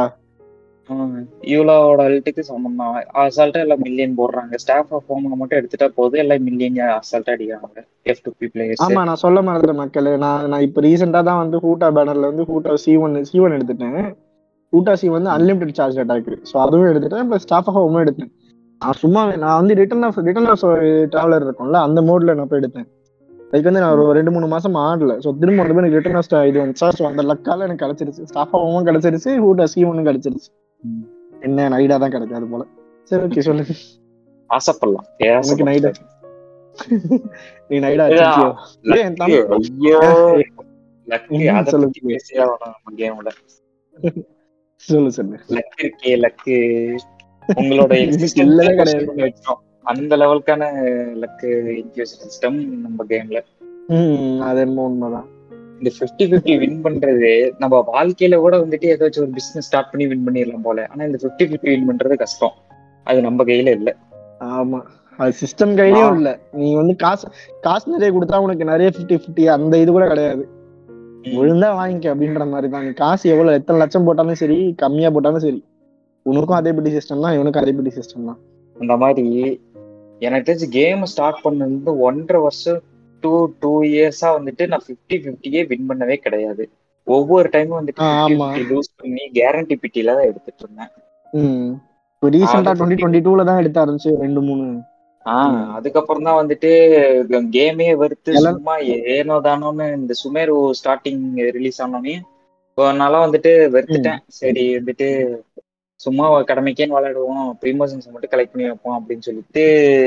யூலாவோட அல்ட்டுக்கு சமம் தான் அசால்ட்டா எல்லாம் மில்லியன் போடுறாங்க ஸ்டாஃப் ஆஃப் ஹோம் மட்டும் எடுத்துட்டா போதும் எல்லாம் மில்லியன் அசால்ட்டா அடிக்கிறாங்க எஃப் டு பி பிளேயர்ஸ் ஆமா நான் சொல்ல மறந்துட்டேன் மக்களே நான் நான் இப்ப ரீசெண்டா தான் வந்து ஹூட்டா பேனர்ல வந்து Hu Tao C one C one எடுத்துட்டேன் ஹூட்டா சி வந்து அன்லிமிடெட் சார்ஜ் அட்டாக் ஸோ அதுவும் எடுத்துட்டேன் ப்ளஸ் ஸ்டாஃப் ஆஃப் ஹோமும் எடுத்தேன் நான் சும்மா நான் வந்து return of return of traveller இருக்கும்ல அந்த மோட்ல நான் போய் எடுத்தேன் அதுக்கு வந்து நான் ஒரு ரெண்டு மூணு மாசம் ஆடல ஸோ திரும்ப வந்து எனக்கு ரிட்டர்ன் இது வந்துச்சா ஸோ அந்த லக்கால எனக்கு கிடைச்சிருச்சு ஸ்டாஃப் ஆகவும் கிடைச்சிருச்சு ஹூட் அஸ்கி ஒன்றும் கிடைச்சிருச்சு ம். என்ன நைடா தான் கிடைக்காது போல சரி ஓகே சொல்லு ஆசைப்படலாம் உனக்கு night ஆ? நீ நைடா இதா, வச்சிருக்கியோ ஏன் தம்- ஐயோ லக்கு ம், அதை சொல்லு, பத்தி சொல்லு. பேசியே ஆகணும் நம்ம கேமோட சொல்லு சொல்லு லக் இருக்கே லக்கு உங்களோட இதுக்கு இல்லவே கிடையாது. existence வச்சோம் அந்த லெவலுக்கான லக்கு இன்க்யூஸ் சிஸ்டம் நம்ம கேம்ல ம் அது என்னமோ உண்மைதான் இந்த 50 50 வின் பண்றது நம்ம வாழ்க்கையில கூட வந்துட்டு ஏதாச்சும் ஒரு பிசினஸ் ஸ்டார்ட் பண்ணி வின் பண்ணிடலாம் போல ஆனா இந்த 50 50 வின் பண்றது கஷ்டம் அது நம்ம கையில இல்ல ஆமா அது சிஸ்டம் கையிலயும் இல்ல நீ வந்து காசு காசு நிறைய கொடுத்தா உனக்கு நிறைய 50 50 அந்த இது கூட கிடையாது ஒழுங்கா வாங்கிக்க அப்படின்ற மாதிரி தான் நீ காசு எவ்வளவு எத்தனை லட்சம் போட்டாலும் சரி கம்மியா போட்டாலும் சரி உனக்கும் அதே பெட்டி சிஸ்டம் தான் இவனுக்கும் அதே பெட்டி சிஸ்டம் தான் அந்த மாதிரி எனக்கு தெரிஞ்சு கேம் ஸ்டார்ட் பண்ணது ஒன்றரை வருஷம் டூ டூ இயர்ஸா வந்துட்டு நான் 50 ஃபிஃப்டியே வின் பண்ணவே கிடையாது ஒவ்வொரு டைமும் வந்துட்டு ஆ, ஆமா. லூஸ் பண்ணி கேரண்டி பிட்டில தான் எடுத்துட்டு இருந்தேன் ம் இப்போ ரீசெண்டா அது டுவெண்ட்டி டுவெண்ட்டி டூல தான் எடுத்து ஆரம்பிச்சு ரெண்டு மூணு ஆஹ் ம். அதுக்கப்புறம் தான் வந்துட்டு கேமே வெறுத்து எல்லாம் சும்மா ஏனோ தானோன்னு இந்த சுமேரு ஸ்டார்டிங் ரிலீஸ் ஆனோடனே நாளா வந்துட்டு வெறுத்துட்டேன் சரி வந்துட்டு சும்மா கடமைக்கேன்னு விளையாடுவோம் ப்ரீமோஷன்ஸ் மட்டும் கலெக்ட் பண்ணி வைப்போம் அப்படின்னு சொல்லிட்டு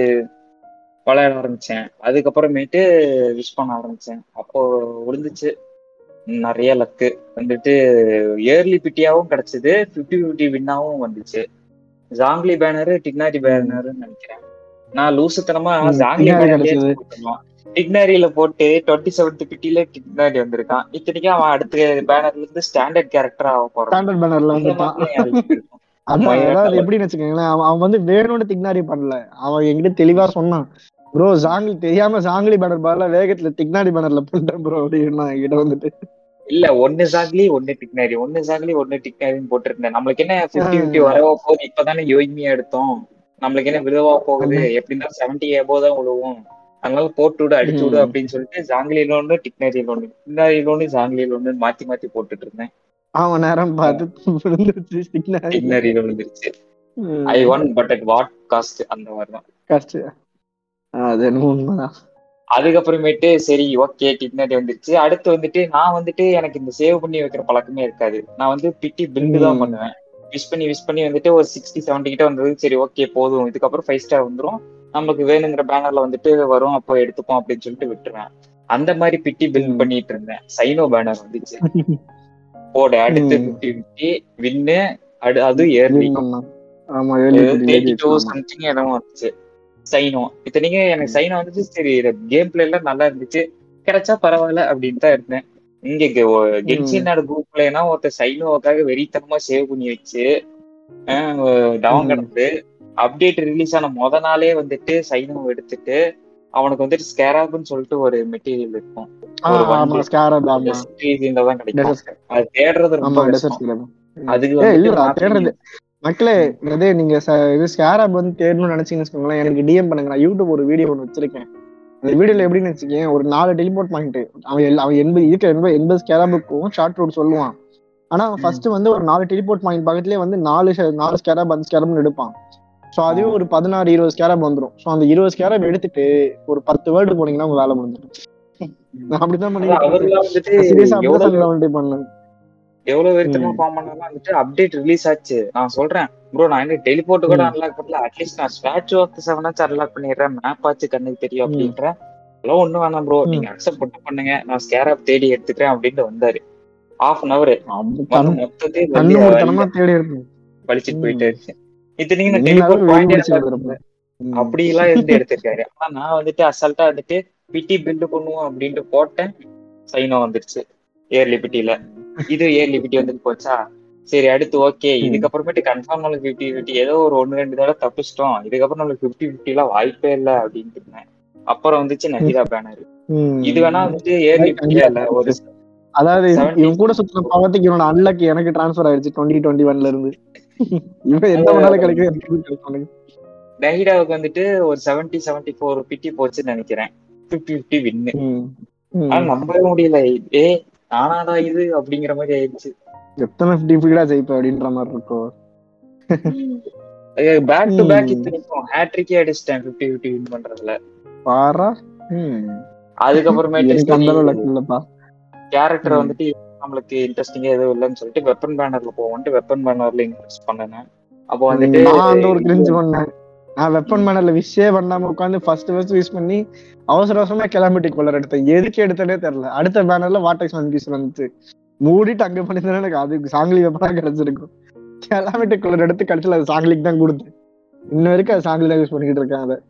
விளையாட ஆரம்பிச்சேன் அதுக்கப்புறமேட்டு விஷ் பண்ண ஆரம்பிச்சேன் அப்போ விழுந்துச்சு நிறைய லக்கு வந்துட்டு இயர்லி பிட்டியாவும் கிடைச்சது ஃபிஃப்டி ஃபிஃப்டி வின்னாவும் வந்துச்சு ஜாங்லி பேனரு டிக்னாரி பேனர்னு நினைக்கிறேன் நான் லூசுத்தனமா ம், ஜாங்லி டிக்னாரி பேனர்லயே கிடைச்சது. போட்டுருந்தோம் டிக்னாரியில போட்டு டுவெண்ட்டி செவன்த் பிட்டில டிக்னாரி வந்திருக்கான் இத்தனைக்கும் அவன் அடுத்த பேனர்ல இருந்து ஸ்டாண்டர்ட் கேரக்டரா ஆக போறான் ஸ்டாண்டர்ட் பேனர்ல இந்த வந்துட்டான் மாதிரி என் life இருக்கும். அதான் மயிரா அதாவது கலர். எப்படின்னு வச்சுக்கோங்களேன் அவன் அவன் வந்து வேணும்னு திக்னாரி பண்ணல அவன் என்கிட்ட தெளிவா சொன்னான் ப்ரோ ஜாங்கிலி தெரியாம ஜாங்கிலி பேனர் பதிலா வேகத்துல திக்னாரி பேனர்ல பண்ணிட்டேன் ப்ரோ அப்படின்னு என்கிட்ட வந்துட்டு இல்ல ஒன்னு ஜாக்லி ஒன்னு டிக்னாரி ஒன்னு ஜாக்லி ஒன்னு டிக்னாரின்னு போட்டிருந்தேன் நம்மளுக்கு என்ன பிப்டி பிப்டி ஆ. வரவா போகுது இப்பதானே யோகிமியா எடுத்தோம் நம்மளுக்கு என்ன விழுவா போகுது எப்படின்னா செவன்டி ஏபோ தான் விழுவும் அதனால போட்டு விடு அடிச்சு விடு ம். அப்படின்னு சொல்லிட்டு ஜாங்கிலியில ஒண்ணு டிக்னாரியில ஒண்ணு டிக்னாரியில ஒண்ணு ஜாங்கிலியில ஒண்ணு மாத்தி மாத்தி போட்டுட்டு இருந்தேன் அவன் நேரம் பார்த்து விழுந்துருச்சு திக்னாரி டிக்னாரியில விழுந்துருச்சு I one but at what cost அந்த மாதிரி தான் கஷ்டம் அது என்னமோ உண்மைதான் அதுக்கப்புறமேட்டு சரி ஓகே டிக்னாரி வந்துருச்சு அடுத்து வந்துட்டு நான் வந்துட்டு எனக்கு இந்த சேவ் பண்ணி வைக்கிற பழக்கமே இருக்காது நான் வந்து பிட்டி பில்டு தான் ம். பண்ணுவேன் விஷ் பண்ணி விஷ் பண்ணி வந்துட்டு ஒரு சிக்ஸ்டி செவன்டி கிட்ட வந்தது சரி ஓகே போதும் இதுக்கப்புறம் ஃபைவ் ஸ்டார் வந்துரும் நமக்கு வேணுங்கிற பேனர்ல வந்துட்டு வரும் அப்போ எடுத்துப்போம் அப்படின்னு சொல்லிட்டு விட்டுருவேன் அந்த மாதிரி பிட்டி பில்ட் ம். பண்ணிட்டு இருந்தேன் சைனோ பேனர் வந்துச்சு போட அடுத்து ம். பிப்டி பிப்டி வின்னு அடு அது ஏர்லி Win பண்ணான். ஆமா ஏழு கோடி தேர்ட்டி டூ ஜெயிச்சான். சம்திங் இடம் வந்துச்சு சைனோ இத்தனைக்கு எனக்கு சைனோ வந்துச்சு சரி கேம் பிளே எல்லாம் நல்லா இருந்துச்சு கிடைச்சா பரவாயில்ல அப்படின்னு தான் இருந்தேன் இங்க கென்சினோட குரூப்லனா ஒருத்தர் சைனோவுக்காக வெறித்தனமா சேவ் பண்ணி வச்சு டவுன் ம். கிடந்து அப்டேட் ரிலீஸ் ஆன முத நாளே வந்துட்டு சைனோ எடுத்துட்டு அவனுக்கு வந்துட்டு ஸ்கேராப்னு சொல்லிட்டு ஒரு மெட்டீரியல் இருக்கும் ஆ, ஒரு ஆமா வண்டி ஸ்காரப் ஆமா சீரீஸ்ல தான் கிடைக்கும் Desert- அது தேடுறது ஆமா ரொம்ப டெசர்ட் கஷ்டம் ஸ்கிரப் அதுக்கு ஏ வந்துட்டு இல்லடா நான் தேடுறது மக்களே இதே நீங்க ச- இது ஸ்கேராப் வந்து தேடணும்னு நினைச்சீங்கன்னு வச்சுக்கோங்களேன் எனக்கு டிஎம் பண்ணுங்க நான் யூடியூப் ஒரு வீடியோ ஒன்று வச்சிருக்கேன் அந்த வீடியோல எப்படின்னு வச்சுக்கேன் ஒரு நாலு டெலிபோர்ட் பாயிண்ட் அவன் எல்லா- அவன் எண்பது இருக்க எண்பது எண்பது ஸ்கேராபுக்கும் ஷார்ட் ரூட் சொல்லுவான் ஆனா ஃபர்ஸ்ட் வந்து ஒரு நாலு டெலிபோர்ட் பாயிண்ட் பக்கத்துலயே வந்து நாலு ஷ- நாலு ஸ்கேராப் அந்த ஸ்கேராப்னு எடுப்பான் ஸோ அதுவே ஒரு பதினாறு இருபது ஸ்கேராப் வந்துரும் ஸோ அந்த இருபது ஸ்கேராப் எடுத்துட்டு ஒரு பத்து வேர்டு போனீங்கன்னா உங்க வேலை முடிஞ்சிடும் நான் அப்படிதான் அதான் அவர்லாம் பண்ணிட்டு வந்துட்டு சீரியஸா எவ்வளவு அப்படிதான் சண்டை பண்ணேன் எவ்வளவு வெறித்தனமா ம். ஃபார்ம் பண்ணாலும் வந்துட்டு அப்டேட் ரிலீஸ் ஆச்சு நான் சொல்றேன் ப்ரோ நான் என்ன டெலிபோர்ட் கூட ம். அன்லாக் பண்ணல அட்லீஸ்ட் நான் ஸ்டாச்சு ஆஃப் செவனாச்சும் அன்லாக் பண்ணிடுறேன் மேப் ஆச்சு கண்ணுக்கு தெரியும் ம். அப்படின்றேன் அதெல்லாம் ஒண்ணும் வேணாம் ப்ரோ ம். நீங்க அக்செப்ட் மட்டும் பண்ணுங்க நான் ஸ்கேராப் தேடி எடுத்துக்கிறேன் அப்படின்ட்டு வந்தாரு ஹாஃப் அன் அவர் அப்படி வந்து கண்- மொத்தத்தையும் கண்ணு வெளிய மூடித்தனமா தேடி எடுப்போம் வலிச்சிட்டு ம். போயிட்டாரு இத்தனைக்கு நான் நீ டெலிபோர்ட் அளவுக்கு வெறி பாயிண்டே பிடிச்சு எடுத்திருப்ப. ம். அப்படி எல்லாம் இருந்து எடுத்திருக்காரு ஆனா நான் வந்துட்டு அசால்ட்டா வந்துட்டு பிட்டி பில்டு பண்ணுவோம் அப்படின்ட்டு போட்டேன் சைனோ வந்துருச்சு ஏர்லி பிட்டில இது ஏர்லி பிட்டி வந்துட்டு போச்சா சரி அடுத்து ஓகே ம். இதுக்கப்புறமேட்டு கன்ஃபார்ம் நம்மளுக்கு ஃபிஃப்டி ஃபிஃப்டி ஏதோ ஒரு ஒன்னு ரெண்டு தடவை தப்பிச்சிட்டோம் இதுக்கப்புறம் நம்மளுக்கு ஃபிஃப்டி ஃபிஃப்டி எல்லாம் வாய்ப்பே இல்ல அப்படின்ட்டு இருந்தேன் அப்புறம் வந்துச்சு நஹிதா பேனர் ம். இது வேணா வந்துட்டு ஏர்லி பிட்டியா இல்ல ஒரு அதாவது 70 இவன் கூட சுத்தின பாவத்துக்கு இவனோட அன்லக் எனக்கு டிரான்ஸ்ஃபர் ஆயிடுச்சு டுவெண்ட்டி டுவெண்ட்டி ஒன்ல இருந்து இவன் எந்த பண்ணாலும் கிடைக்கும் எனக்கு எதுவும் கிடைக்கும் நஹிடாவுக்கு வந்துட்டு ஒரு செவன்டி செவன்டி ஃபோர் பிட்டி போச்சுன்னு நினைக்கிறேன் ஃபிஃப்டி ஃபிஃப்டி வின்னு ம். ம். ஆனா நம்பவே முடியல ஏ நானாடா இது அப்படிங்கிற மாதிரி ஆயிடுச்சு எத்தனை ஃபிஃப்டி ஃபீடா ஜெயிப்ப அப்படின்ற மாதிரி இருக்கும் பேக் டு பேக் ம். இத்தனைக்கும் ஹேட்ரிக்கே அடிச்சிட்டேன் ஃபிஃப்டி ஃபிஃப்டி வின் பண்றதுல பாரா ம். அதுக்கப்புறமேட்டு எனக்கு அந்த அளவு luck இல்லப்பா கேரக்டர் ம். வந்துட்டு இது நம்மளுக்கு இன்ட்ரெஸ்டிங்கா எதுவும் இல்லைன்னு சொல்லிட்டு வெப்பன் பேனர்ல போவோன்ட்டு வெப்பன் பேனர்ல இன்ட்ரெஸ்ட் பண்ணேன் அப்போ வந்துட்டு நான் அந்த ஒரு கிரிஞ்சு பண்ணேன் நான் வெப்பன் மேனர்ல விஷயே பண்ணாம உட்காந்து ஃபர்ஸ்ட் ஃபர்ஸ்ட் யூஸ் பண்ணி அவசர அவசரமா கிளம்பிட்டு கொள்ளர் எடுத்தேன் எதுக்கு எடுத்தனே தெரியல அடுத்த பேனர்ல வாட்டெக்ஸ் மன்கீஸ் வந்துச்சு மூடிட்டு அங்க பண்ணிருந்தா எனக்கு அது சாங்கிலி வெப்பனா கிடைச்சிருக்கும் கிளம்பிட்டு கொள்ளர் எடுத்து கடைசியில் அது சாங்கிலிக்கு தான் கொடுத்தேன் இன்ன வரைக்கும் அது சாங்கிலி தான் யூஸ் பண்ணிக்கிட்டு இருக்கேன் அதை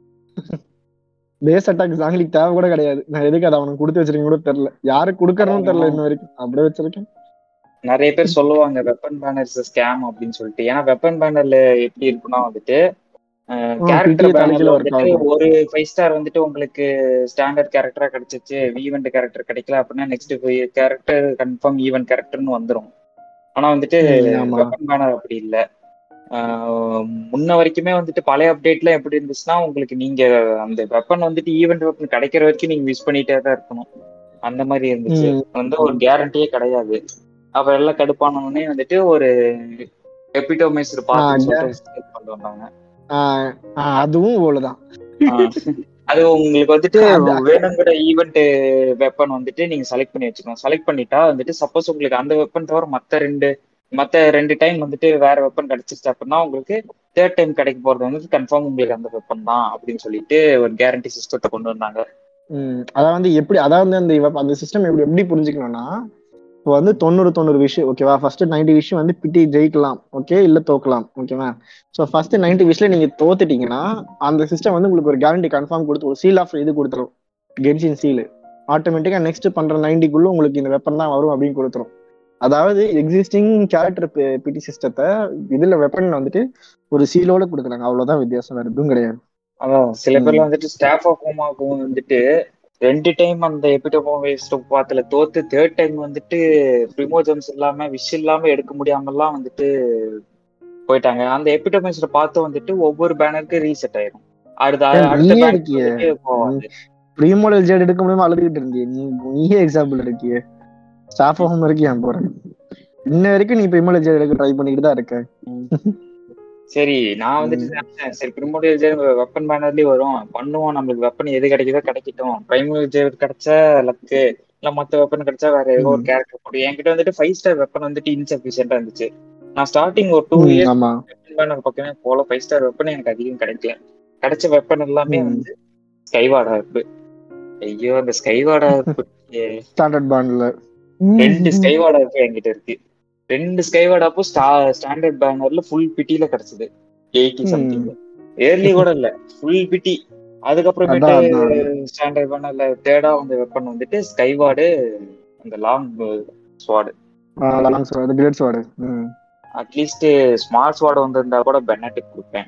பேஸ் அட்டாக் சாங்கிலிக்கு தேவை கூட கிடையாது நான் எதுக்கு அதை அவனுக்கு கொடுத்து வச்சிருக்கேன் கூட தெரியல யாருக்கு கொடுக்கறதும் தெரியல இன்ன வரைக்கும் அப்படியே வச்சிருக்கேன் நிறைய பேர் சொல்லுவாங்க வெப்பன் பேனர்ஸ் ஸ்கேம் அப்படின்னு சொல்லிட்டு ஏன்னா வெப்பன் பேனர்ல எப்படி இருக்குன்னா வந்துட்டு கேரக்டர் PT தலைகீழ பேனர்ல work வந்துட்டு ஆகும். ஒரு ஃபைவ் ஸ்டார் வந்துட்டு உங்களுக்கு ஸ்டாண்டர்ட் கேரக்டரா கிடைச்சிச்சு ஈவெண்ட் கேரக்டர் கிடைக்கல அப்படின்னா நெக்ஸ்ட் கேரக்டர் கன்ஃபார்ம் ஈவெண்ட் கேரக்டர்னு வந்துரும் ஆனா வந்துட்டு ம், ஆமா. வெப்பன் பேனர் அப்படி இல்ல ஆஹ் முன்ன வரைக்குமே வந்துட்டு பழைய அப்டேட்ல எப்படி இருந்துச்சுன்னா உங்களுக்கு நீங்க அந்த வெப்பன் வந்துட்டு ஈவெண்ட் வெப்பன் கிடைக்கிற வரைக்கும் நீங்க யூஸ் பண்ணிட்டே தான் இருக்கணும் அந்த மாதிரி இருந்துச்சு ம். வந்து ஒரு கேரண்டியே கிடையாது அப்ப எல்லாம் கடுப்பானவனே வந்துட்டு ஒரு எபிடோமைஸ்டு ஆ, பார்த்து சொல்லிட்டு கொண்டு வந்தாங்க ஆஹ் ஆஹ் அதுவும் ஓலதான் ஆஹ் அது உங்களுக்கு வந்துட்டு அது- வேணுங்கிற ஈவெண்ட் வெப்பன் வந்துட்டு நீங்க செலக்ட் பண்ணி வச்சுக்கணும் செலக்ட் பண்ணிட்டா வந்துட்டு சப்போஸ் உங்களுக்கு அந்த வெப்பன் தவிர மத்த ரெண்டு மத்த ரெண்டு டைம் வந்துட்டு வேற வெப்பன் கிடைச்சிருச்சு அப்படின்னா உங்களுக்கு தேர்ட் டைம் கிடைக்க போறது வந்து கன்ஃபார்ம் உங்களுக்கு அந்த வெப்பன் தான் அப்படின்னு சொல்லிட்டு ஒரு கேரண்டி சிஸ்டத்தை கொண்டு வந்தாங்க ம் அதாவது வந்து எப்படி அதாவது அந்த இவ- அந்த சிஸ்டம் எப்படி எப்படி புரிஞ்சுக்கணும்னா இப்போ வந்து தொண்ணூறு தொண்ணூறு விஷயம் ஓகேவா ஃபர்ஸ்ட் நைன்டி விஷயம் வந்து பிடி ஜெயிக்கலாம் ஓகே இல்ல தோக்கலாம் ஓகேவா ஸோ ஃபர்ஸ்ட் நைன்டி விஷயம் நீங்க தோத்துட்டீங்கன்னா அந்த சிஸ்டம் வந்து உங்களுக்கு ஒரு கேரண்டி கன்ஃபார்ம் கொடுத்து ஒரு சீல் ஆஃப் இது கொடுத்துரும் கென்ஷின் சீல் ஆட்டோமேட்டிக்கா நெக்ஸ்ட் பண்ற நைன்டிக்குள்ள உங்களுக்கு இந்த வெப்பன் தான் வரும் அப்படின்னு கொடுத்துரும் அதாவது எக்ஸிஸ்டிங் கேரக்டர் பிடி சிஸ்டத்தை இதுல வெப்பன் வந்துட்டு ஒரு சீலோட கொடுக்குறாங்க அவ்வளவுதான் வித்தியாசம் வேற எதுவும் கிடையாது அதான் சில பேர்ல வந்துட்டு ஸ்டாஃப் ஆஃப் ஹோமாக்கும் வந்துட்டு ரெண்டு டைம் அந்த எபிடோமோவேஸ்ட் பாத்துல தோத்து தேர்ட் டைம் வந்துட்டு ப்ரிமோஜன்ஸ் இல்லாம விஷ் இல்லாம எடுக்க முடியாமலாம் வந்துட்டு போயிட்டாங்க அந்த எபிடோமேஸ்ட பார்த்து வந்துட்டு ஒவ்வொரு பேனருக்கு ரீசெட் ஆயிரும் அடுத்த ஏன் அடுத்த நீயே பேனருக்கு இருக்கியே. வந்துட்டு போவாது ப்ரீமோடல் ஜேட் எடுக்க முடியாம அழுதுகிட்டு இருந்தியே நீ நீயே எக்ஸாம்பிள் இருக்கியே ஸ்டாஃப் ஆஃப் வரைக்கும் ஏன் போறேன் இன்ன வரைக்கும் நீ ப்ரீமோடல் ஜேட் எடுக்க ட்ரை பண்ணிக்கிட்டு தான் இருக்க சரி நான் வந்துட்டு நினைச்சேன் சரி பிரிமோடியல் வெப்பன் பேனர்லயே வரும் பண்ணுவோம் நம்மளுக்கு வெப்பன் எது கிடைக்குதோ கிடைக்கட்டும் பிரைமரி ஜெயர் கிடைச்சா லக்கு இல்ல மத்த வெப்பன் கிடைச்சா வேற ஏதோ ஒரு ம். கேரக்டர் போடும் என்கிட்ட வந்துட்டு ஃபைவ் ஸ்டார் வெப்பன் வந்துட்டு இன்சபிஷியன்டா இருந்துச்சு நான் ஸ்டார்டிங் ஒரு டூ ம், இயர்ஸ் ஆமா வெப்பன் பேனர் பக்கமே போல ஃபைவ் ஸ்டார் வெப்பன் எனக்கு அதிகம் கிடைக்கல கிடைச்ச வெப்பன் எல்லாமே ம். வந்து ஸ்கைவாடா இருக்கு ஐயோ அந்த ஸ்கைவாடா ஸ்டாண்டர்ட் பாண்ட்ல ரெண்டு ஸ்கைவாடா இருக்கு என்கிட்ட இருக்கு ரெண்டு ஸ்கைவாடா அப்போ ஸ்டாண்டர்ட் பேனர்ல ஃபுல் பிட்டில கிடைச்சது எயிட்டி ம். சம்திங் ஏர்லி கூட இல்ல ஃபுல் பிட்டி அதுக்கப்புறமேட்டு அதான், அதான். ஸ்டாண்டர்ட் பேனர்ல தேர்டா வந்த வெப்பன் வந்துட்டு ஸ்கைவார்டு அந்த long sword long sword great sword at least smart sword வந்திருந்தா கூட பெனட்டுக்கு கொடுப்பேன்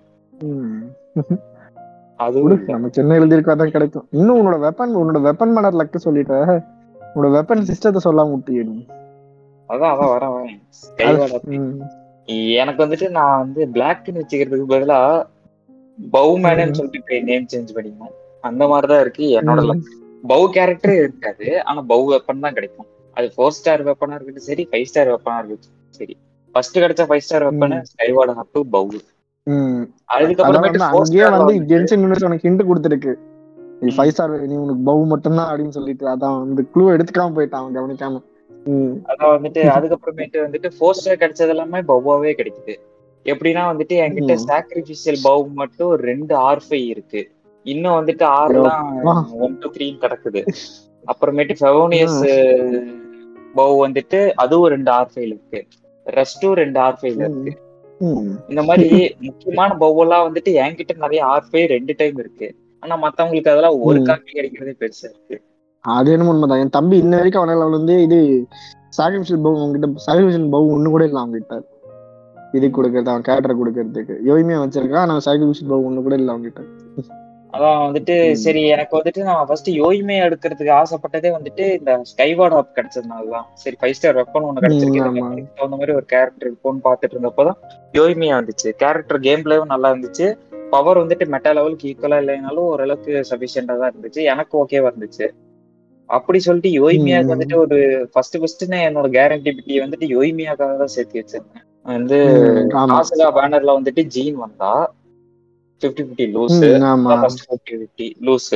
அதுவும் இல்ல. நம்ம சென்னை எழுதியிருக்கா தான் கிடைக்கும் இன்னும் உன்னோட வெப்பன் உன்னோட வெப்பன் மலர் லக்கு சொல்லிட்ட உன்னோட வெப்பன் சிஸ்டத்தை சொல்லாம விட்டியே நீ அதான் அதான் வரேன் வரேன் ஸ்கைவார்டு ம். எனக்கு வந்துட்டு நான் வந்து பிளாக்னு வச்சுக்கிறதுக்கு பதிலா பவுமேனு சொல்லிட்டு நேம் சேஞ்ச் பண்ணிக்கணும் அந்த மாதிரிதான் இருக்கு என்னோட ம். luck. பவு கேரக்டரே இருக்காது ஆனா பவு வெப்பன் தான் கிடைக்கும் அது ஃபோர் ஸ்டார் வெப்பனா இருக்கட்டும் சரி ஃபைவ் ஸ்டார் வெப்பனா இருக்கட்டும் சரி ஃபர்ஸ்ட் கிடைச்ச five star weapon Skyward harp bow ம். அதான் அதுக்கப்புறமேட்டு வந்து four அங்கேயே star வந்து வந்து- ஜென்சன் யூனிவர்ஸ் உனக்கு ஹிண்ட் கொடுத்துருக்கு நீ ஃபைவ் ஸ்டார் நீ உனக்கு பவு மட்டும்தான் அப்படின்னு சொல்லிட்டு அதான் வந்து க்ளூ எடுத்துக்காம போயிட்டான் அவன் கவனிக்காம ம். அதான் வந்துட்டு அதுக்கப்புறமேட்டு வந்துட்டு ஃபோர் ஸ்டார் கிடைச்சது எல்லாமே பவ்வாவே கிடைக்குது எப்படின்னா வந்துட்டு என்கிட்ட ம். சாக்ரிஃபிஷியல் பவ் மட்டும் ரெண்டு ஆர் ஃபைவ் இருக்கு இன்னும் வந்துட்டு ஆறுலாம் வா. ஒன் டூ த்ரீ கிடக்குது அப்புறமேட்டு ஃபெவோனியஸ் பவ் வந்துட்டு அதுவும் ரெண்டு ஆர் ஃபைவ்ல இருக்கு ரெஸ்டும் ரெண்டு ஆர் ஃபைவ்ல இருக்கு ம். இந்த மாதிரி முக்கியமான பவ் எல்லாம் வந்துட்டு என்கிட்ட நிறைய ஆர் ஃபைவ் ரெண்டு டைம் இருக்கு ஆனா மத்தவங்களுக்கு அதெல்லாம் ஒரு ம். காப்பி கிடைக்கிறதே பெருசா இருக்கு அது என்ன உண்மைதான் என் தம்பி இன்ன வரைக்கும் அவனால வந்து இது சாக்ரிஃபிஷியல் பவு உங்ககிட்ட சாக்ரிஃபிஷியல் பவு ஒண்ணு கூட இல்லை அவங்ககிட்ட இது கொடுக்கறது அவன் கேரக்டர் கொடுக்கறதுக்கு யோகிமே வச்சிருக்கான் ஆனா சாக்ரிஃபிஷியல் பவு ஒண்ணு கூட இல்லை அவங்ககிட்ட அதான் வந்துட்டு ம். சரி எனக்கு வந்துட்டு நான் ஃபர்ஸ்ட் யோய்மே எடுக்கிறதுக்கு ஆசைப்பட்டதே வந்துட்டு இந்த ஸ்கைவார்ட் ஆப் கிடைச்சதுனாலதான் சரி ஃபைவ் ஸ்டார் வெப்பன் ஒண்ணு கிடைச்சிருக்கு இந்த ஆமா. weapon க்கு தகுந்த மாதிரி ஒரு கேரக்டர் இருக்கும்னு பாத்துட்டு இருந்தப்பதான் யோய்மே வந்துச்சு கேரக்டர் கேம் பிளேவும் நல்லா இருந்துச்சு பவர் வந்துட்டு மெட்டா லெவலுக்கு ஈக்குவலா இல்லைனாலும் ஓரளவுக்கு சஃபிஷியண்டா தான் இருந்துச்சு எனக்கு ஓகேவா இருந்துச்சு அப்படி சொல்லிட்டு யோய்மியாக்கு ம். வந்துட்டு ஒரு ஃபர்ஸ்ட் ஃபர்ஸ்ட் நான் என்னோட கேரண்டி பிட்டி வந்துட்டு யோய்மியாக்காக தான் சேர்த்து வச்சிருந்தேன் வந்து ம், ஆமா ஆசகா பேனர்ல வந்துட்டு ஜீன் வந்தா பிப்டி பிப்டி லூஸ் ம், ஆமா ஃபர்ஸ்ட் ஃபிஃப்டி ஃபிஃப்டி லூஸ்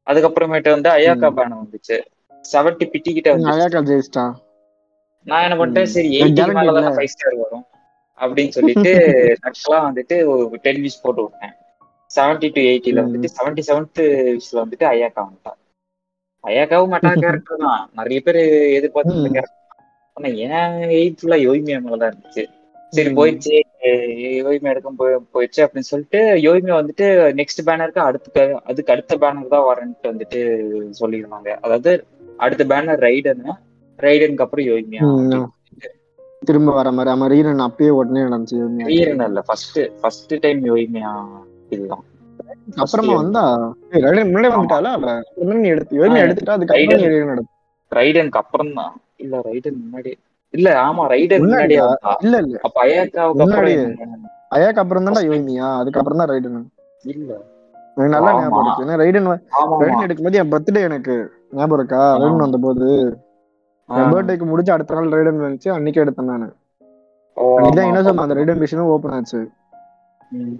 அதுக்கப்புறமேட்டு வந்து அயாக்கா பேன் வந்துச்சு செவன்டி பிட்டி கிட்ட வந்துச்சு அயாக்கா ஜெயிச்சிட்டா நான் என்ன பண்ணிட்டேன் ம். சரி எனக்கு எயிட்டி guarantee மேல இல்ல. தானே ஃபைவ் ஸ்டார் வரும் அப்படின்னு சொல்லிட்டு நக்ஸ்லாம் வந்துட்டு ஒரு டென் விஷ் போட்டு விட்டேன் செவன்டி டு எயிட்டில ம். வந்துட்டு செவன்டி செவன்த் விஷல வந்துட்டு அயாக்கா வந்துட்டான் அயாக்காவும் மெட்டா கேரக்டர் தான் நிறைய பேர் எதிர்பார்த்து ம். கேரக்டர் ஆனா ஏன் எயிட் ஃபுல்லா யோய்மியா மேலதான் இருந்துச்சு சரி ம். போயிடுச்சு யோய்மியா எடுக்கும் போய் போயிடுச்சு அப்படின்னு சொல்லிட்டு யோய்மியா வந்துட்டு நெக்ஸ்ட் பேனருக்கு அடுத்த அதுக்கு அடுத்த பேனர் தான் வரேன்ட்டு வந்துட்டு சொல்லியிருந்தாங்க அதாவது அடுத்த பேனர் ரைடனு ரைடனுக்கு அப்புறம் யோய்மியா ம். திரும்ப வர மாதிரி ஆமா ரீரன் அப்பயே உடனே நடந்துச்சு ரீரன் இல்ல ஃபர்ஸ்ட் ஃபர்ஸ்ட் டைம் யோய்மியா இதுதான் அப்புறமா வந்தா ஏய், ரைடன் முன்னாடியே வந்துட்டால அவ அப்புறமா நீ எடுத்து யோகி ஆ, எடுத்துட்டா அதுக்கப்புறம் நீ ரைடன். ரீரன் எடுத்து ரைடனுக்கு அப்புறம் தான் இல்ல ரைடன் முன்னாடி இல்ல ஆமா ரைடன் முன்னாடியா? முன்னாடியே வந்தா இல்ல இல்ல அப்ப அயாக்காவுக்கு அப்புறம் முன்னாடியே. என்ன? அயாக்கு அப்புறம் தான்டா First. யோமியா அதுக்கப்புறம் தான் ரைடன் இல்ல எனக்கு நல்லா ஆமா. ஞாபகம் இருக்கு ஏன்னா ரைடன் வ- ஆமா ரைடன் எடுக்கும்போது என் பர்த்டே எனக்கு ஞாபகம் இருக்கா ஆ. ரைடன் வந்த போது ஆ. என் பர்த்டேக்கு முடிஞ்சு அடுத்த நாள் ரைடன் வந்துச்சு அன்னைக்கு எடுத்தேன் நானு ஓ, அன்னைக்கு ஆமா, என்ன ஆமா. அந்த ரைடன் மிஷினும் ஓப்பன் ஆச்சு ம்.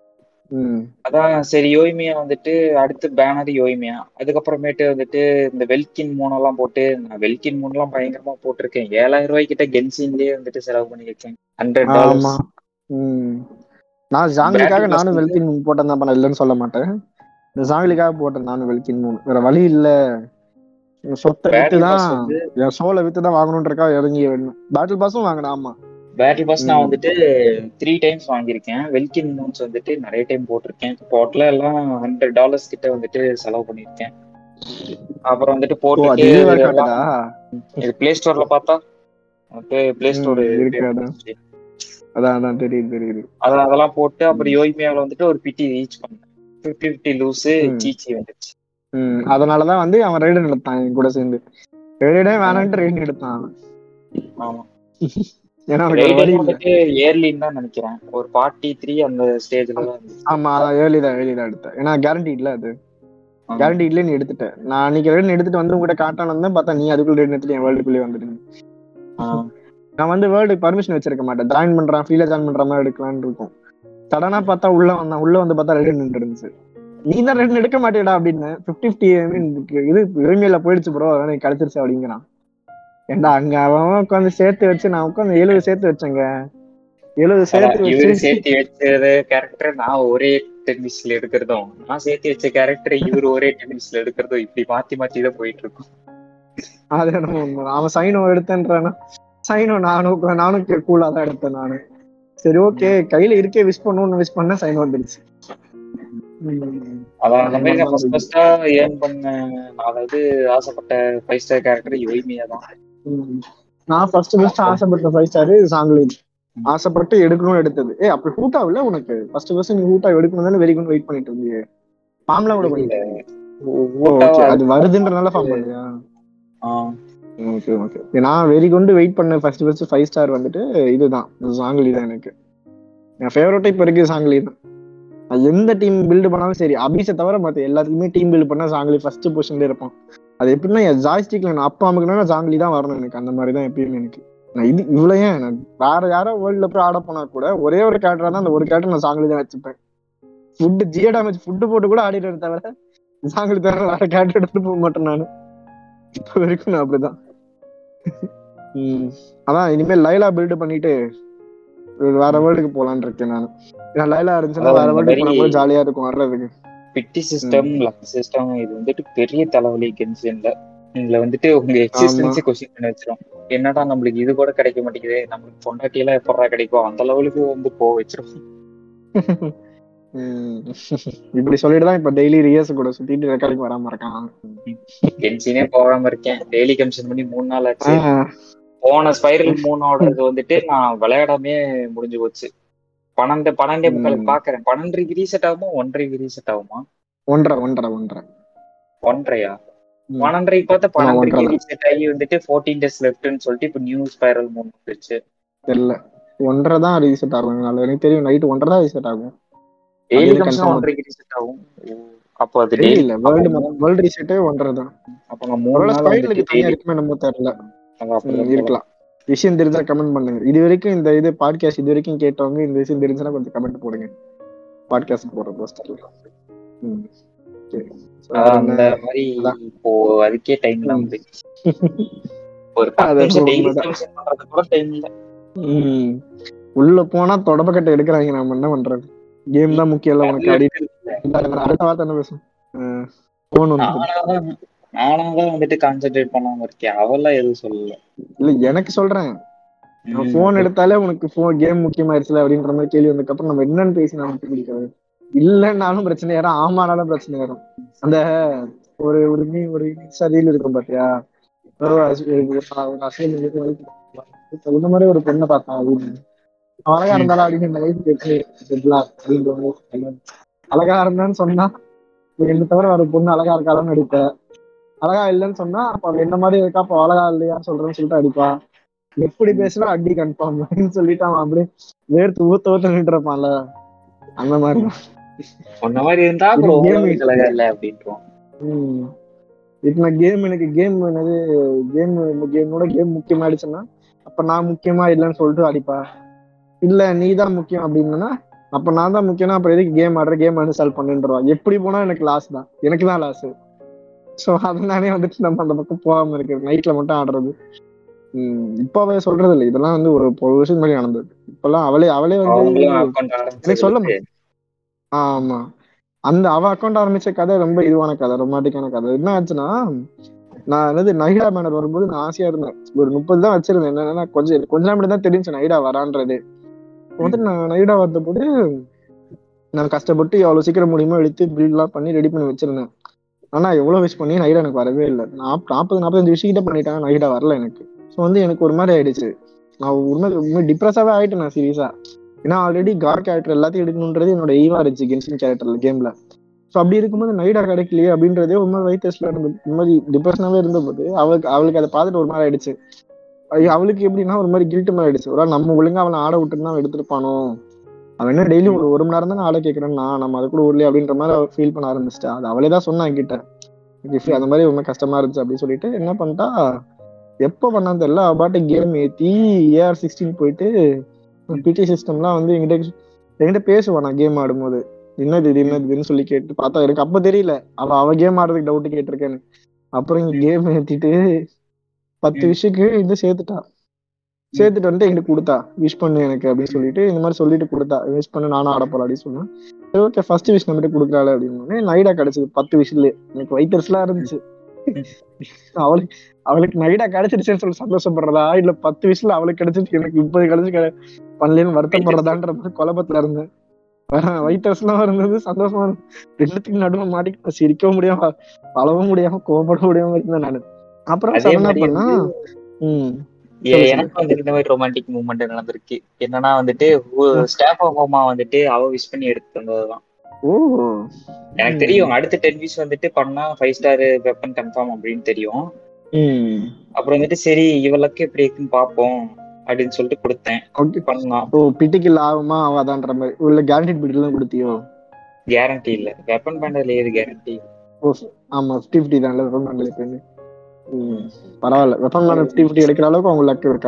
ம் அதான் சரி யோய்மியா வந்துட்டு அடுத்து பேனர் யோய்மியா அதுக்கப்புறமேட்டு வந்துட்டு இந்த வெல்கின் மூணெல்லாம் போட்டு நான் வெல்கின் மூணெல்லாம் பயங்கரமா போட்டிருக்கேன் ஏழாயிரம் ரூபாய் கிட்ட கென்சின்லயே வந்துட்டு செலவு பண்ணியிருக்கேன் ஹண்ட்ரட் ஆமா டாலர்ஸ் ம் நான் ஜாங்கிலிக்காக Battle நானும் Pass வெல்கின் மூணு போட்டேன் தான் நான் இல்லைன்னு சொல்ல மாட்டேன் இந்த ஜாங்கிலிக்காக போட்டேன் நானும் வெல்கின் மூணு வேற வழி இல்ல என் சொத்தை வித்து பேட்டில் தான் பாஸ் வந்து என் சோலை வித்து தான் வாங்கணுன்றக்கா இறங்கி வேணும் பேட்டில் பாஸும் வாங்கினேன் ஆமா பேட்டில் பாஸ் நான் ம். வந்துட்டு த்ரீ டைம்ஸ் வாங்கியிருக்கேன் வெல்கின் மூன்ஸ் வந்துட்டு நிறைய டைம் போட்டிருக்கேன் டோட்டலா எல்லாம் ஹண்ட்ரட் டாலர்ஸ் கிட்ட வந்துட்டு செலவு பண்ணியிருக்கேன் அப்புறம் வந்துட்டு ஓ அது போட்டுட்டு இதுவா எல்லாம் காட்டுதா இது பிளே ஸ்டோர்ல பார்த்தா பிளே ஸ்டோர் ம், இருக்கு அதான். அதான் அதான் தெரியுது தெரியுது அதான் அதெல்லாம் போட்டு அப்புறம் யோய்மியாவில் வந்துட்டு ஒரு பிடி ரீச் பண்ணேன் ஃபிஃப்டி ஃபிஃப்டி லூஸு ம். சீச்சி வந்துச்சு ம் அதனாலதான் வந்து அவன் ரைடன் எடுத்தான் என் கூட சேர்ந்து ரைடே வேணான்ட்டு ரைடன் எடுத்தான் அவன். ஆமா ஏன்னா அவனுக்கு வேற வழி ரைடன் இல்ல வந்துட்டு ஏர்லின்னு தான் நினைக்கிறேன் ஒரு பார்ட்டி த்ரீ அந்த ஸ்டேஜ்ல தான் இருந்துச்சு ஆமா அதான் ஏர்லி தான் ஏர்லி தான் எடுத்தேன் ஏன்னா கேரண்டி இல்ல அது ஆமா. கேரண்டி இல்ல நீ எடுத்துட்ட நான் அன்னைக்கு ரைடன் எடுத்துட்டு வந்து உங்ககிட்ட காட்டானு தான் பார்த்தா நீ அதுக்குள்ள ரைடன் எடுத்துட்டு என் வேர்ல்டுக்குள்ளே வந்துட்டு ஆ. நான் வந்து வேர்ல்டு பர்மிஷன் வச்சிருக்க மாட்டேன் ஜாயின் பண்றான் ஃப்ரீல ஜாயின் பண்ற மாதிரி எடுக்கலாம்னு இருக்கும் சடனா பார்த்தா உள்ள வந்தான் உள்ள வந்து பார்த்தா ரைடன் நின்று இருந்துச்சு நீ தான் ரைடன் எடுக்க மாட்டேடா அப்படின்னு ஃபிஃப்டி ஃபிஃப்டி இது எளிமையில போயிடுச்சு ப்ரோ அதான் எனக்கு கிடைச்சிருச்சு அப்படிங்கிறான் ஏண்டா அங்க அவன் உட்காந்து சேர்த்து வச்சு நான் உட்காந்து எழுபது சேர்த்து வச்சேங்க எழுபது சேர்த்து அதான் இவரு வச்சு சேர்த்து வச்சது கேரக்டர் நான் ஒரே டென்னிஸ்ல எடுக்கிறதும் நான் சேர்த்து வச்ச கேரக்டர் இவரு ஒரே டென்னிஸ்ல எடுக்கிறதும் இப்படி மாத்தி மாத்தி தான் போயிட்டு இருக்கும் அது என்னமோ உண்மைதான். அவன் சைனோ எடுத்தேன்றானா சைனோ நானும் நானும் கூலா தான் எடுத்தேன் நானு சரி ஓகே கையில இருக்கே விஷ் பண்ணணும்னு விஷ் பண்ண சைன் வந்துருச்சு உம். அதான் அந்த மாதிரி நான் ஃபர்ஸ்ட் ஃபர்ஸ்டா ஏர்ன் பண்ண அதாவது ஆசைப்பட்ட ஃபைவ் ஸ்டார் கேரக்டர் யோய்மியா தான் உம். நான் ஃபர்ஸ்ட் ஃபர்ஸ்ட் ஆசைப்பட்ட ஃபைவ் ஸ்டார் சாங்லி ஆசைப்பட்டு எடுக்கணும்னு எடுத்தது ஏ அப்படி ஹூட்டா இல்ல உனக்கு ஃபர்ஸ்ட் ஃபர்ஸ்ட் நீ ஹூட்டா எடுக்கணும் தானே வெரி குட் வெயிட் பண்ணிட்டு இருந்தியே ஃபார்ம்லாம் கூட பண்ணிட்டு ஓகே அது வருதுன்றனால ஃபார்ம் பண்ணியா ஓகே ஓகே நான் வெரி கொண்டு வெயிட் பண்ண ஃபர்ஸ்ட் ஃபர்ஸ்ட் ஃபைவ் ஸ்டார் வந்துட்டு இதுதான் சாங்லி தான் எனக்கு என் ஃபேவரட் இப்போ இருக்கு சாங்லி தான் நான் எந்த டீம் பில்டு பண்ணாலும் சரி அபிஷை தவிர மற்ற எல்லாத்துக்குமே டீம் பில்டு பண்ணா சாங்லி ஃபர்ஸ்ட் பொசிஷன்ல இருப்பான் அது எப்படின்னா என் ஜாய்ஸ்டிக்ல நான் அப்பா அமுக்குனா சாங்லி தான் வரணும் எனக்கு அந்த மாதிரி தான் எப்பயுமே எனக்கு நான் இது இவ்வளவு ஏன் நான் வேற யாரோ வேர்ல்ட்ல போய் ஆட போனா கூட ஒரே ஒரு கேரக்டரா தான் அந்த ஒரு கேரக்டர் நான் சாங்லி தான் வச்சுப்பேன் ஃபுட்டு ஜியோ டேமேஜ் ஃபுட்டு போட்டு கூட ஆடிடுவேன் தவிர சாங்லி தவிர வேற கேரக்டர் எடுத்துட்டு போக மாட்டேன் நான் இப்போ வரைக்கும் நான் அப்படிதான் உம் அதான் இனிமேல் லைலா பில்டு பண்ணிட்டு வேற வேர்ல்டுக்கு போலான்னு இருக்கேன் நான் ஏன்னா லைலா இருந்துச்சுன்னா வேற இந்த வேர்ல்டுக்கு போனா மாதிரி- கூட ஜாலியா இருக்கும் வர்றதுக்கு பிட்டி சிஸ்டம் லக் சிஸ்டம் இது வந்துட்டு பெரிய தலைவலி கென்சன்ல இதுல வந்துட்டு உங்க எக்ஸிஸ்டன்ஸே கொஸ்டின் பண்ணி வச்சிரும் என்னடா நம்மளுக்கு இது கூட கிடைக்க மாட்டேங்குது நம்மளுக்கு பொண்டாட்டி எல்லாம் எப்படா கிடைக்கும் அந்த லெவலுக்கு வந்து போக வச்சிரும் உம் இப்படி சொல்லிட்டு தான் இப்ப டெய்லி ரியர்ஸ் கூட சுத்திட்டு ரெக்கார்டிங் வராம இருக்கான் கென்சினே போகாம இருக்கேன் டெய்லி கமிஷன் பண்ணி மூணு நாள் ஆச்சு ஆஹ் போன ஸ்பைரல் மூணோட இது வந்துட்டு நான் விளையாடாமே முடிஞ்சு போச்சு பன்னெண்டு பன்னெண்டே முக்காலுக்கு ம். பாக்குறேன் பன்னெண்டரைக்கு ரீசெட் ஆகுமா ஒன்றரைக்கு ரீசெட் ஆகுமா ஒன்றரை ஒன்றரை ஒன்றரை ஒன்றரையா ம். பன்னெண்டரைக்கு பார்த்தா பன்னெண்டரைக்கு ஒன்றரை. ரீசெட் ஆகி வந்துட்டு ஃபோர்டீன் டேஸ் லெஃப்ட்னு சொல்லிட்டு இப்போ நியூ ஸ்பைரல் மூணு வந்துருச்சு தெரியல ஒன்றரை தான் ரீசெட் ஆகும் நல்ல எனக்கு தெரியும் நைட் ஒன்றரை தான் ரீசெட் ஆகும் டெய்லி அது கமிஷன் confirm. ஒன்றரைக்கு ரீசெட் ஆகும் ஓ, அப்போ அது டெய்லி டெய்லி இல்ல வேர்ல்டு வேர்ல்டு ரீசெட்டே ஒன்றரை தான் அப்போ நான் மூணு ஒருவேளை நாள் ஸ்பைரலுக்கு வந்துட்டு தனியா daily- இருக்குமே நம்ம தெரியல அது ம், அப்படிதான் இருக்கலாம் விஷயம் தெரிஞ்சா கமெண்ட் பண்ணுங்க இது வரைக்கும் இந்த இது பாட்காஸ்ட் இது வரைக்கும் கேட்டவங்க இந்த விஷயம் தெரிஞ்சுன்னா கொஞ்சம் கமெண்ட் போடுங்க பாட்காஸ்ட் போடுற போஸ்டர்ல So, அதான் என்ன- அந்த மாதிரி அதான். இப்போ அதுக்கே டைம் இல்லாம ம். போயிடுச்சு ஒரு பத்து அது நிமிஷம் அப்போ டெய்லி உண்மைதான். சர்வீஸ் பண்றது கூட டைம் இல்ல ம். உள்ள போனா தொடப்பக்கட்டை எடுக்கிறாங்க நாம என்ன பண்றது கேம் தான் முக்கியம் இல்ல உனக்கு அப்படி அடுத்த வார்த்தை என்ன பேசும் போன் வந்து நானாதான் நானாதான் வந்துட்டு கான்சென்ட்ரேட் பண்ணாம இருக்கேன் அவெல்லாம் எதுவும் சொல்லல இல்ல எனக்கு சொல்றேன் ம். போன் எடுத்தாலே உனக்கு போன் கேம் முக்கியமாயிருச்சுல அப்படின்ற மாதிரி கேள்வி வந்ததுக்கு அப்புறம் நம்ம என்னன்னு பேசி நமக்கு பிடிக்காது இல்லைன்னாலும் பிரச்சனை ஏறும் ஆமானாலும் பிரச்சனை ஏறும் அந்த ஒரு ஒரு மீ ஒரு ரீல் இருக்கும் பாத்தியா ஒரு அசி- ஒரு அசியம் இருக்கு, வயித்து இப்ப இந்த மாதிரி ஒரு பொண்ணை பார்த்தான் அப்படின்னு அவன் அழகா இருந்தாலும் அப்படின்னு இந்த வயசு கேட்டு அப்படின்ற மாதிரி அழகா இருந்தான்னு சொன்னா இப்ப என்ன தவிர வேற பொண்ணு அழகா இருக்காளான்னு அடிப்ப அழகா இல்லைன்னு சொன்னா அப்ப அவ என்ன மாதிரி இருக்கா அப்ப அழகா இல்லையான்னு சொல்றேன்னு சொல்லிட்டு அடிப்பா எப்படி பேசினா அடி கன்ஃபார்ம் அப்படின்னு சொல்லிட்டு அவன் அப்படியே வேர்த்து ஊத்த ஊத்த நின்று இருப்பான்ல அந்த மாதிரி உன்ன மாதிரி இருந்தா இது அப்புறம் game உலகம் அழகா இல்ல அப்படின்றோம் ம். இப்ப நான் கேம் எனக்கு கேம் என்னது கேம் கேமோட கேம் முக்கியமாயிடுச்சுன்னா அப்ப நான் முக்கியமா இல்லைன்னு சொல்லிட்டு அடிப்பா இல்ல நீ தான் முக்கியம் அப்படின்னா அப்ப நான் தான் முக்கியம்னா அப்புறம் எதுக்கு கேம் ஆடுற கேம் அன்ஸ்டால் பண்ணுன்றவா எப்படி போனா எனக்கு லாஸ் தான் எனக்கு தான் லாஸ் ஸோ அதனாலே வந்துட்டு நம்ம அந்த பக்கம் போகாம இருக்கு நைட்ல மட்டும் ஆடுறது உம் இப்ப அவ சொல்றது இல்லை இதெல்லாம் வந்து ஒரு ஒரு வருஷம் முன்னாடி நடந்தது இப்பெல்லாம் அவளே அவளே வந்து அவங்களும் அக்கௌண்ட் எனக்கு சொல்ல ஆரம்பிச்சு ஆமா அந்த அவ அக்கௌண்ட் ஆரம்பிச்ச கதை ரொம்ப இதுவான கதை ரொமாட்டிக்கான கதை என்ன ஆச்சுன்னா நான் என்னது நைடா மேனர் வரும்போது நான் ஆசையா இருந்தேன் ஒரு முப்பது தான் வச்சிருந்தேன் என்னன்னா கொஞ்சம் கொஞ்ச நாள் மட்டும் தான் தெரிஞ்சு நைடா வரான்றது இப்ப வந்து நான் நைடா வந்தபோது நான் கஷ்டப்பட்டு எவ்வளவு சீக்கிரம் முடியுமோ எடுத்து பில்ட் எல்லாம் பண்ணி ரெடி பண்ணி வச்சிருந்தேன் ஆனா எவ்வளவு விஷ் பண்ணி நைடா எனக்கு வரவே இல்லை நாப் நாற்பது நாற்பத்தஞ்சு விஷயம் கிட்ட பண்ணிட்டேன் நைடா வரல எனக்கு ஸோ வந்து எனக்கு ஒரு மாதிரி ஆயிடுச்சு நான் உண்மை டிப்ரெஸாவே ஆயிட்டேன் நான் சீரியஸா ஏன்னா ஆல்ரெடி கார் கேரக்டர் எல்லாத்தையும் எடுக்கணுன்றது என்னோட எய்வா இருந்துச்சு கென்சின் கேரக்டர்ல கேம்ல ஸோ அப்படி இருக்கும்போது நைடா கிடைக்கலையே அப்படின்றதே ஒரு மாதிரி வைத்தஸ்ல இருந்தது ஒரு மாதிரி டிப்ரெஷனாவே இருந்தபோது அவளுக்கு அவளுக்கு அதை பார்த்துட்டு ஒரு மாதிரி ஆயிடுச்சு ஐயோ, அவளுக்கு எப்படின்னா ஒரு மாதிரி கில்ட் மாதிரி ஆயிடுச்சு ஒரு வேளை நம்ம ஒழுங்கா அவனை ஆட விட்டுருந்தா அவன் எடுத்திருப்பானோ அவன் என்ன டெய்லி ஒரு ஒரு மணி நேரம் தான் ஆட கேட்கறேன் நான் நம்ம அது கூட ஊர்லயே அப்படின்ற மாதிரி அவ ஃபீல் பண்ண ஆரம்பிச்சிட்டா அது அவளே தான் சொன்னா என்கிட்ட எனக்கு feel- அந்த மாதிரி ரொம்ப கஷ்டமா இருந்துச்சு அப்படின்னு சொல்லிட்டு என்ன பண்ணிட்டா எப்போ பண்ணான்னு தெரியல அவ பாட்டு கேம் ஏத்தி ஏஆர் சிக்ஸ்டீன் போயிட்டு பிடி சிஸ்டம்லாம் வந்து என்கிட்ட என்கிட்ட பேசுவான் நான் கேம் ஆடும்போது என்னது இது என்னது இதுன்னு சொல்லி கேட்டு பார்த்தா எனக்கு அப்ப தெரியல அவ அவ கேம் ஆடுறதுக்கு டவுட் கேட்டிருக்கேன்னு அப்புறம் இங்க கேம் ஏத்திட்டு பத்து ம். விஷயக்கு இது சேர்த்துட்டா சேர்த்துட்டு வந்துட்டு என்கிட்ட கொடுத்தா விஷ் பண்ணு எனக்கு அப்படின்னு சொல்லிட்டு இந்த மாதிரி சொல்லிட்டு கொடுத்தா விஷ் பண்ணு நானும் ஆட போறேன் அப்படின்னு சொன்னேன் சரி ஓகே ஃபர்ஸ்ட் விஷ் நம்மகிட்ட கொடுக்குறாள் அப்படின்னு நைடா கிடைச்சது பத்து விஷயத்துல எனக்கு வைத்தர்ஸ்லாம் இருந்துச்சு அவளுக்கு அவளுக்கு நைடா கிடைச்சிருச்சுன்னு சொல்லி சந்தோஷப்படுறதா இல்ல பத்து விஷயத்துல அவளுக்கு கிடைச்சிட்டு எனக்கு முப்பது கிடைச்சு பண்ணலன்னு வருத்தப்படுறதான்ற மாதிரி குழப்பத்துல இருந்தேன் வைத்தர்ஸ் எல்லாம் இருந்தது சந்தோஷமா இருந்தது ரெண்டுத்துக்கு நடுவுல மாட்டிக்கிட்டு சிரிக்கவும் முடியாம அழவும் முடியாம கோவப்பட முடியாம இருந்தேன் நானு அப்புறம் அதே சடனா மாதிரி பண்ணா உம் ஏ- சொல்லு, எனக்கு வந்து இந்த மாதிரி ரொமான்டிக் மூமெண்ட் நடந்திருக்கு என்னன்னா வந்துட்டு ஸ்டாஃப் ஆஃப் ஹோமா வந்துட்டு அவ விஷ் பண்ணி எடுத்து வந்ததுதான் ஓ எனக்கு ம். தெரியும் அடுத்த டென் விஷ் வந்துட்டு பண்ணா ஃபைவ் ஸ்டார் வெப்பன் கன்ஃபார்ம் அப்படின்னு தெரியும் உம் அப்புறம் வந்துட்டு சரி இவளுக்கு எப்படி இருக்குன்னு பாப்போம் அப்படின்னு சொல்லிட்டு கொடுத்தேன் ஓகே பண்ணான் ஓ பிட்டிக்கில் ஆகுமா ஆகாதான்ற மாதிரி உள்ள கேரண்டிட் பிட்டிலாம் கொடுத்தியோ கேரண்டி இல்ல வெப்பன் பேண்டர்ல ஏது கேரண்டி ஓ ஆமா ஃபிஃப்டி ஃபிஃப்டி தான் வெப்பன் பண்ணல இப்போ ம் பரவாயில்ல வெப்பன் பண்ண ஃபிஃப்டி ஃபிஃப்டி எடுக்கிற அளவுக்கு அவங்க லக் இருக்கா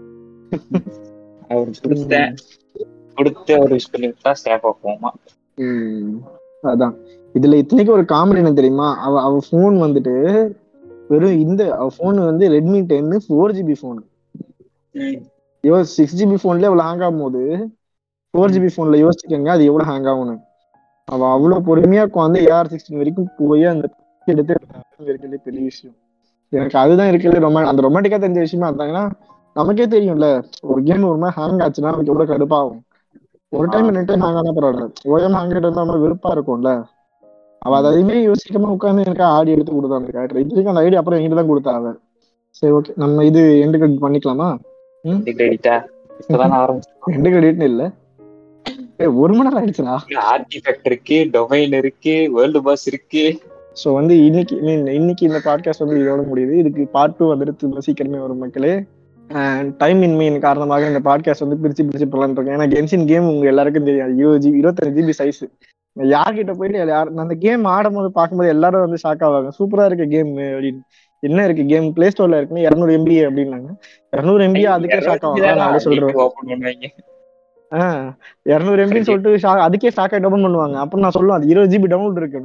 அவர் கொடுத்தேன் கொடுத்து அவர் விஷ் பண்ணி விட்டா ஸ்டாஃப் ஆஃப் ஹோமா ம் அதான் இதுல இத்தனைக்கு ஒரு காமெடி என்ன தெரியுமா அவ அவ ஃபோன் வந்துட்டு வெறும் இந்த அவ ஃபோன் வந்து Redmi ten four GB phone இவ சிக்ஸ் ஜிபி ஃபோன்ல இவ்வளவு ஹேங் ஆகும் போது ஃபோர் ஜிபி ஃபோன்ல யோசிச்சுக்கோங்க அது எவ்வளவு ஹேங் ஆகணும் அவ அவ்வளவு பொறுமையா உட்காந்து ஏஆர் சிக்ஸ்டின் வரைக்கும் போய் அந்த எடுத்து இருக்கிறது பெரிய விஷயம் எனக்கு அதுதான் இருக்கிறது ரொம்ப அந்த ரொமாட்டிக்கா தெரிஞ்ச விஷயமா அதான் ஏன்னா நமக்கே தெரியும்ல ஒரு கேம் ஒரு மாதிரி ஹேங் ஆச்சுன்னா நமக்கு எவ்வளவு கடுப்பாகும் ஒரு டைம் ரெண்டு டைம் ஹேங் ஆனா பரவாயில்ல ஓயம் ஹேங் இருந்தா நம்ம வெறுப்பா இருக்கும்ல அவ அதை அதுவுமே யோசிக்காம உட்காந்து எனக்கு ஆடி எடுத்து கொடுத்தா அந்த கேரக்டர் இது வரைக்கும் அந்த ஐடி அப்புறம் எங்கிட்ட தான் கொடுத்தா அவ சரி ஓகே நம்ம இது எண்டு கிரெடிட் பண்ணிக்கலாமா கிரெடிட்டா இப்பதான் ஆரம்பிச்சு எண்டு கிரெடிட்னு இல்ல ஏய், ஒரு மணி நேரம் ஆயிடுச்சுடா ஆர்டிஃபெக்ட் இருக்கு டொமைன் இருக்கு வேர்ல்டு பாஸ் இருக்கு ஸோ வந்து இன்னைக்கு I mean, இன்னைக்கு இந்த பாட்காஸ்ட் வந்து இதோட முடியுது இதுக்கு பார்ட் டூ வந்துட்டு திரும்ப சீக்கிரமே வரும் மக்களே டைம் இன்மையின் காரணமாக இந்த பாட்காஸ்ட் வந்து பிரிச்சு பிரிச்சு போலான்னு இருக்கேன் ஏன்னா கென்சின் கேம் உங்க எல்லாருக்கும் தெரியும் இருபது ஜிபி இருபத்தஞ்சு ஜிபி சைஸ் யார்கிட்ட போயிட்டு யார் நான் அந்த கேம் ஆடும்போது பார்க்கும்போது எல்லாரும் வந்து ஷாக் ஆவாங்க சூப்பரா இருக்கு கேம் அப்படின்னு என்ன இருக்கு கேம் பிளே ஸ்டோர்ல இருக்குன்னு இரநூறு எம்பி அப்படின்னாங்க இரநூறு எம்பி அதுக்கே ஷாக் ஆவாங்க நான் அப்படியே சொல்றேன் ஓபன் பண்ணுவாங்க இரநூறு எம்பின்னு சொல்லிட்டு shock- அதுக்கே ஸ்டாக் டவுன் பண்ணுவாங்க அப்புறம் நான் சொல்லுவேன் அது இருபது ஜிபி டவுன்லோட் இருக்கு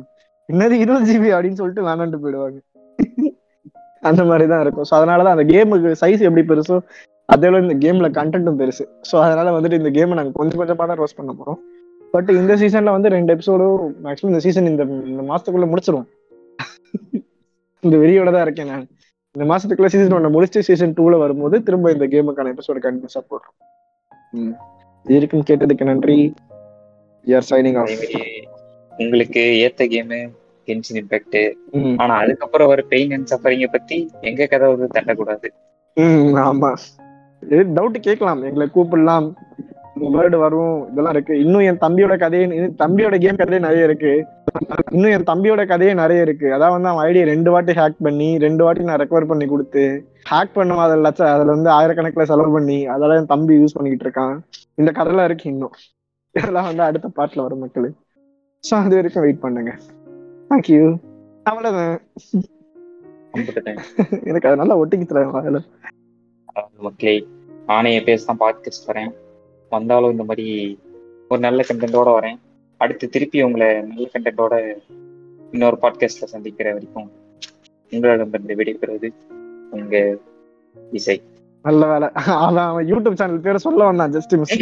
என்னது இருபது ஜிபி அப்படின்னு சொல்லிட்டு வேணான்ட்டு போயிடுவாங்க அந்த மாதிரி தான் இருக்கும் ஸோ அதனாலதான் அந்த கேமுக்கு சைஸ் எப்படி பெருசோ அதே அளவு இந்த கேம்ல கண்டென்ட்டும் பெருசு ஸோ அதனால வந்துட்டு இந்த கேமை நாங்கள் கொஞ்சம் கொஞ்சமாக தான் ரோஸ் பண்ண போறோம் பட் இந்த சீசன்ல வந்து ரெண்டு எபிசோடும் மேக்ஸிமம் இந்த சீசன் இந்த இந்த மாசத்துக்குள்ள முடிச்சிருவோம் இந்த வெறியோட தான் இருக்கேன் நான் இந்த மாசத்துக்குள்ள சீசன் ஒன்று முடிச்சு சீசன் டூல வரும்போது திரும்ப இந்த கேமுக்கான எபிசோடு கண்டினியூஸா போடுறோம் ம். இது வரைக்கும் கேட்டதுக்கு நன்றி ஆர் சைனிங் அதே ஆஃப் மாதிரி உங்களுக்கு ஏத்த கேமு கென்ஷன் இம்பாக்ட் ஆனா அதுக்கப்புறம் வர பெயின் அண்ட் சஃபரிங்க பத்தி எங்க கதை வந்து தட்டக்கூடாது ம் ஆமா இது டவுட் கேட்கலாம் எங்களை கூப்பிடலாம் வேர்டு வரும் இதெல்லாம் இருக்கு இன்னும் என் தம்பியோட கதையே இன்னும் தம்பியோட கேம் கதையே நிறைய இருக்கு இன்னும் என் தம்பியோட கதையே நிறைய இருக்கு அதான் வந்து அவன் ஐடியா ரெண்டு வாட்டி ஹேக் பண்ணி ரெண்டு வாட்டி நான் ரெக்கவர் பண்ணி கொடுத்து ஹேக் பண்ணும் அதில் லட்சம் அதுல வந்து ஆயிரக்கணக்கில் செலவு பண்ணி அதெல்லாம் என் தம்பி யூஸ் பண்ணிக்கிட்டு இருக்கான் இந்த கதைலாம் இருக்கு இன்னும் இதெல்லாம் வந்து அடுத்த பாட்டுல வரும் மக்களே ஸோ அது வரைக்கும் வெயிட் பண்ணுங்க தேங்க்யூ அவ்வளவுதான் கும்பிட்டுட்டேன் எனக்கு அது நல்லா ஒட்டிக்கு தரேன் அதில் அதாவது மக்களே நானே என் பேச தான் பாட்காஸ்ட் வரேன் வந்தாலும் இந்த மாதிரி ஒரு நல்ல கண்டென்ட்டோட வரேன் அடுத்து திருப்பி உங்களை நல்ல கண்டென்ட்டோட இன்னொரு பாட்காஸ்ட்ல சந்திக்கிற வரைக்கும் உங்களிடமிருந்து விடைபெறுவது உங்க இசை நல்ல வேலை அதான் அவன் யூடியூப் சேனல் பேரை சொல்ல வந்தான் ஜஸ்ட் மிஸ்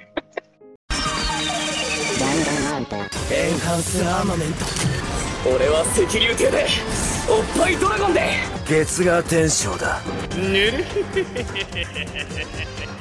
エンハンスアーマメント俺は赤竜艇でおっぱいドラゴンで月が天章だぬる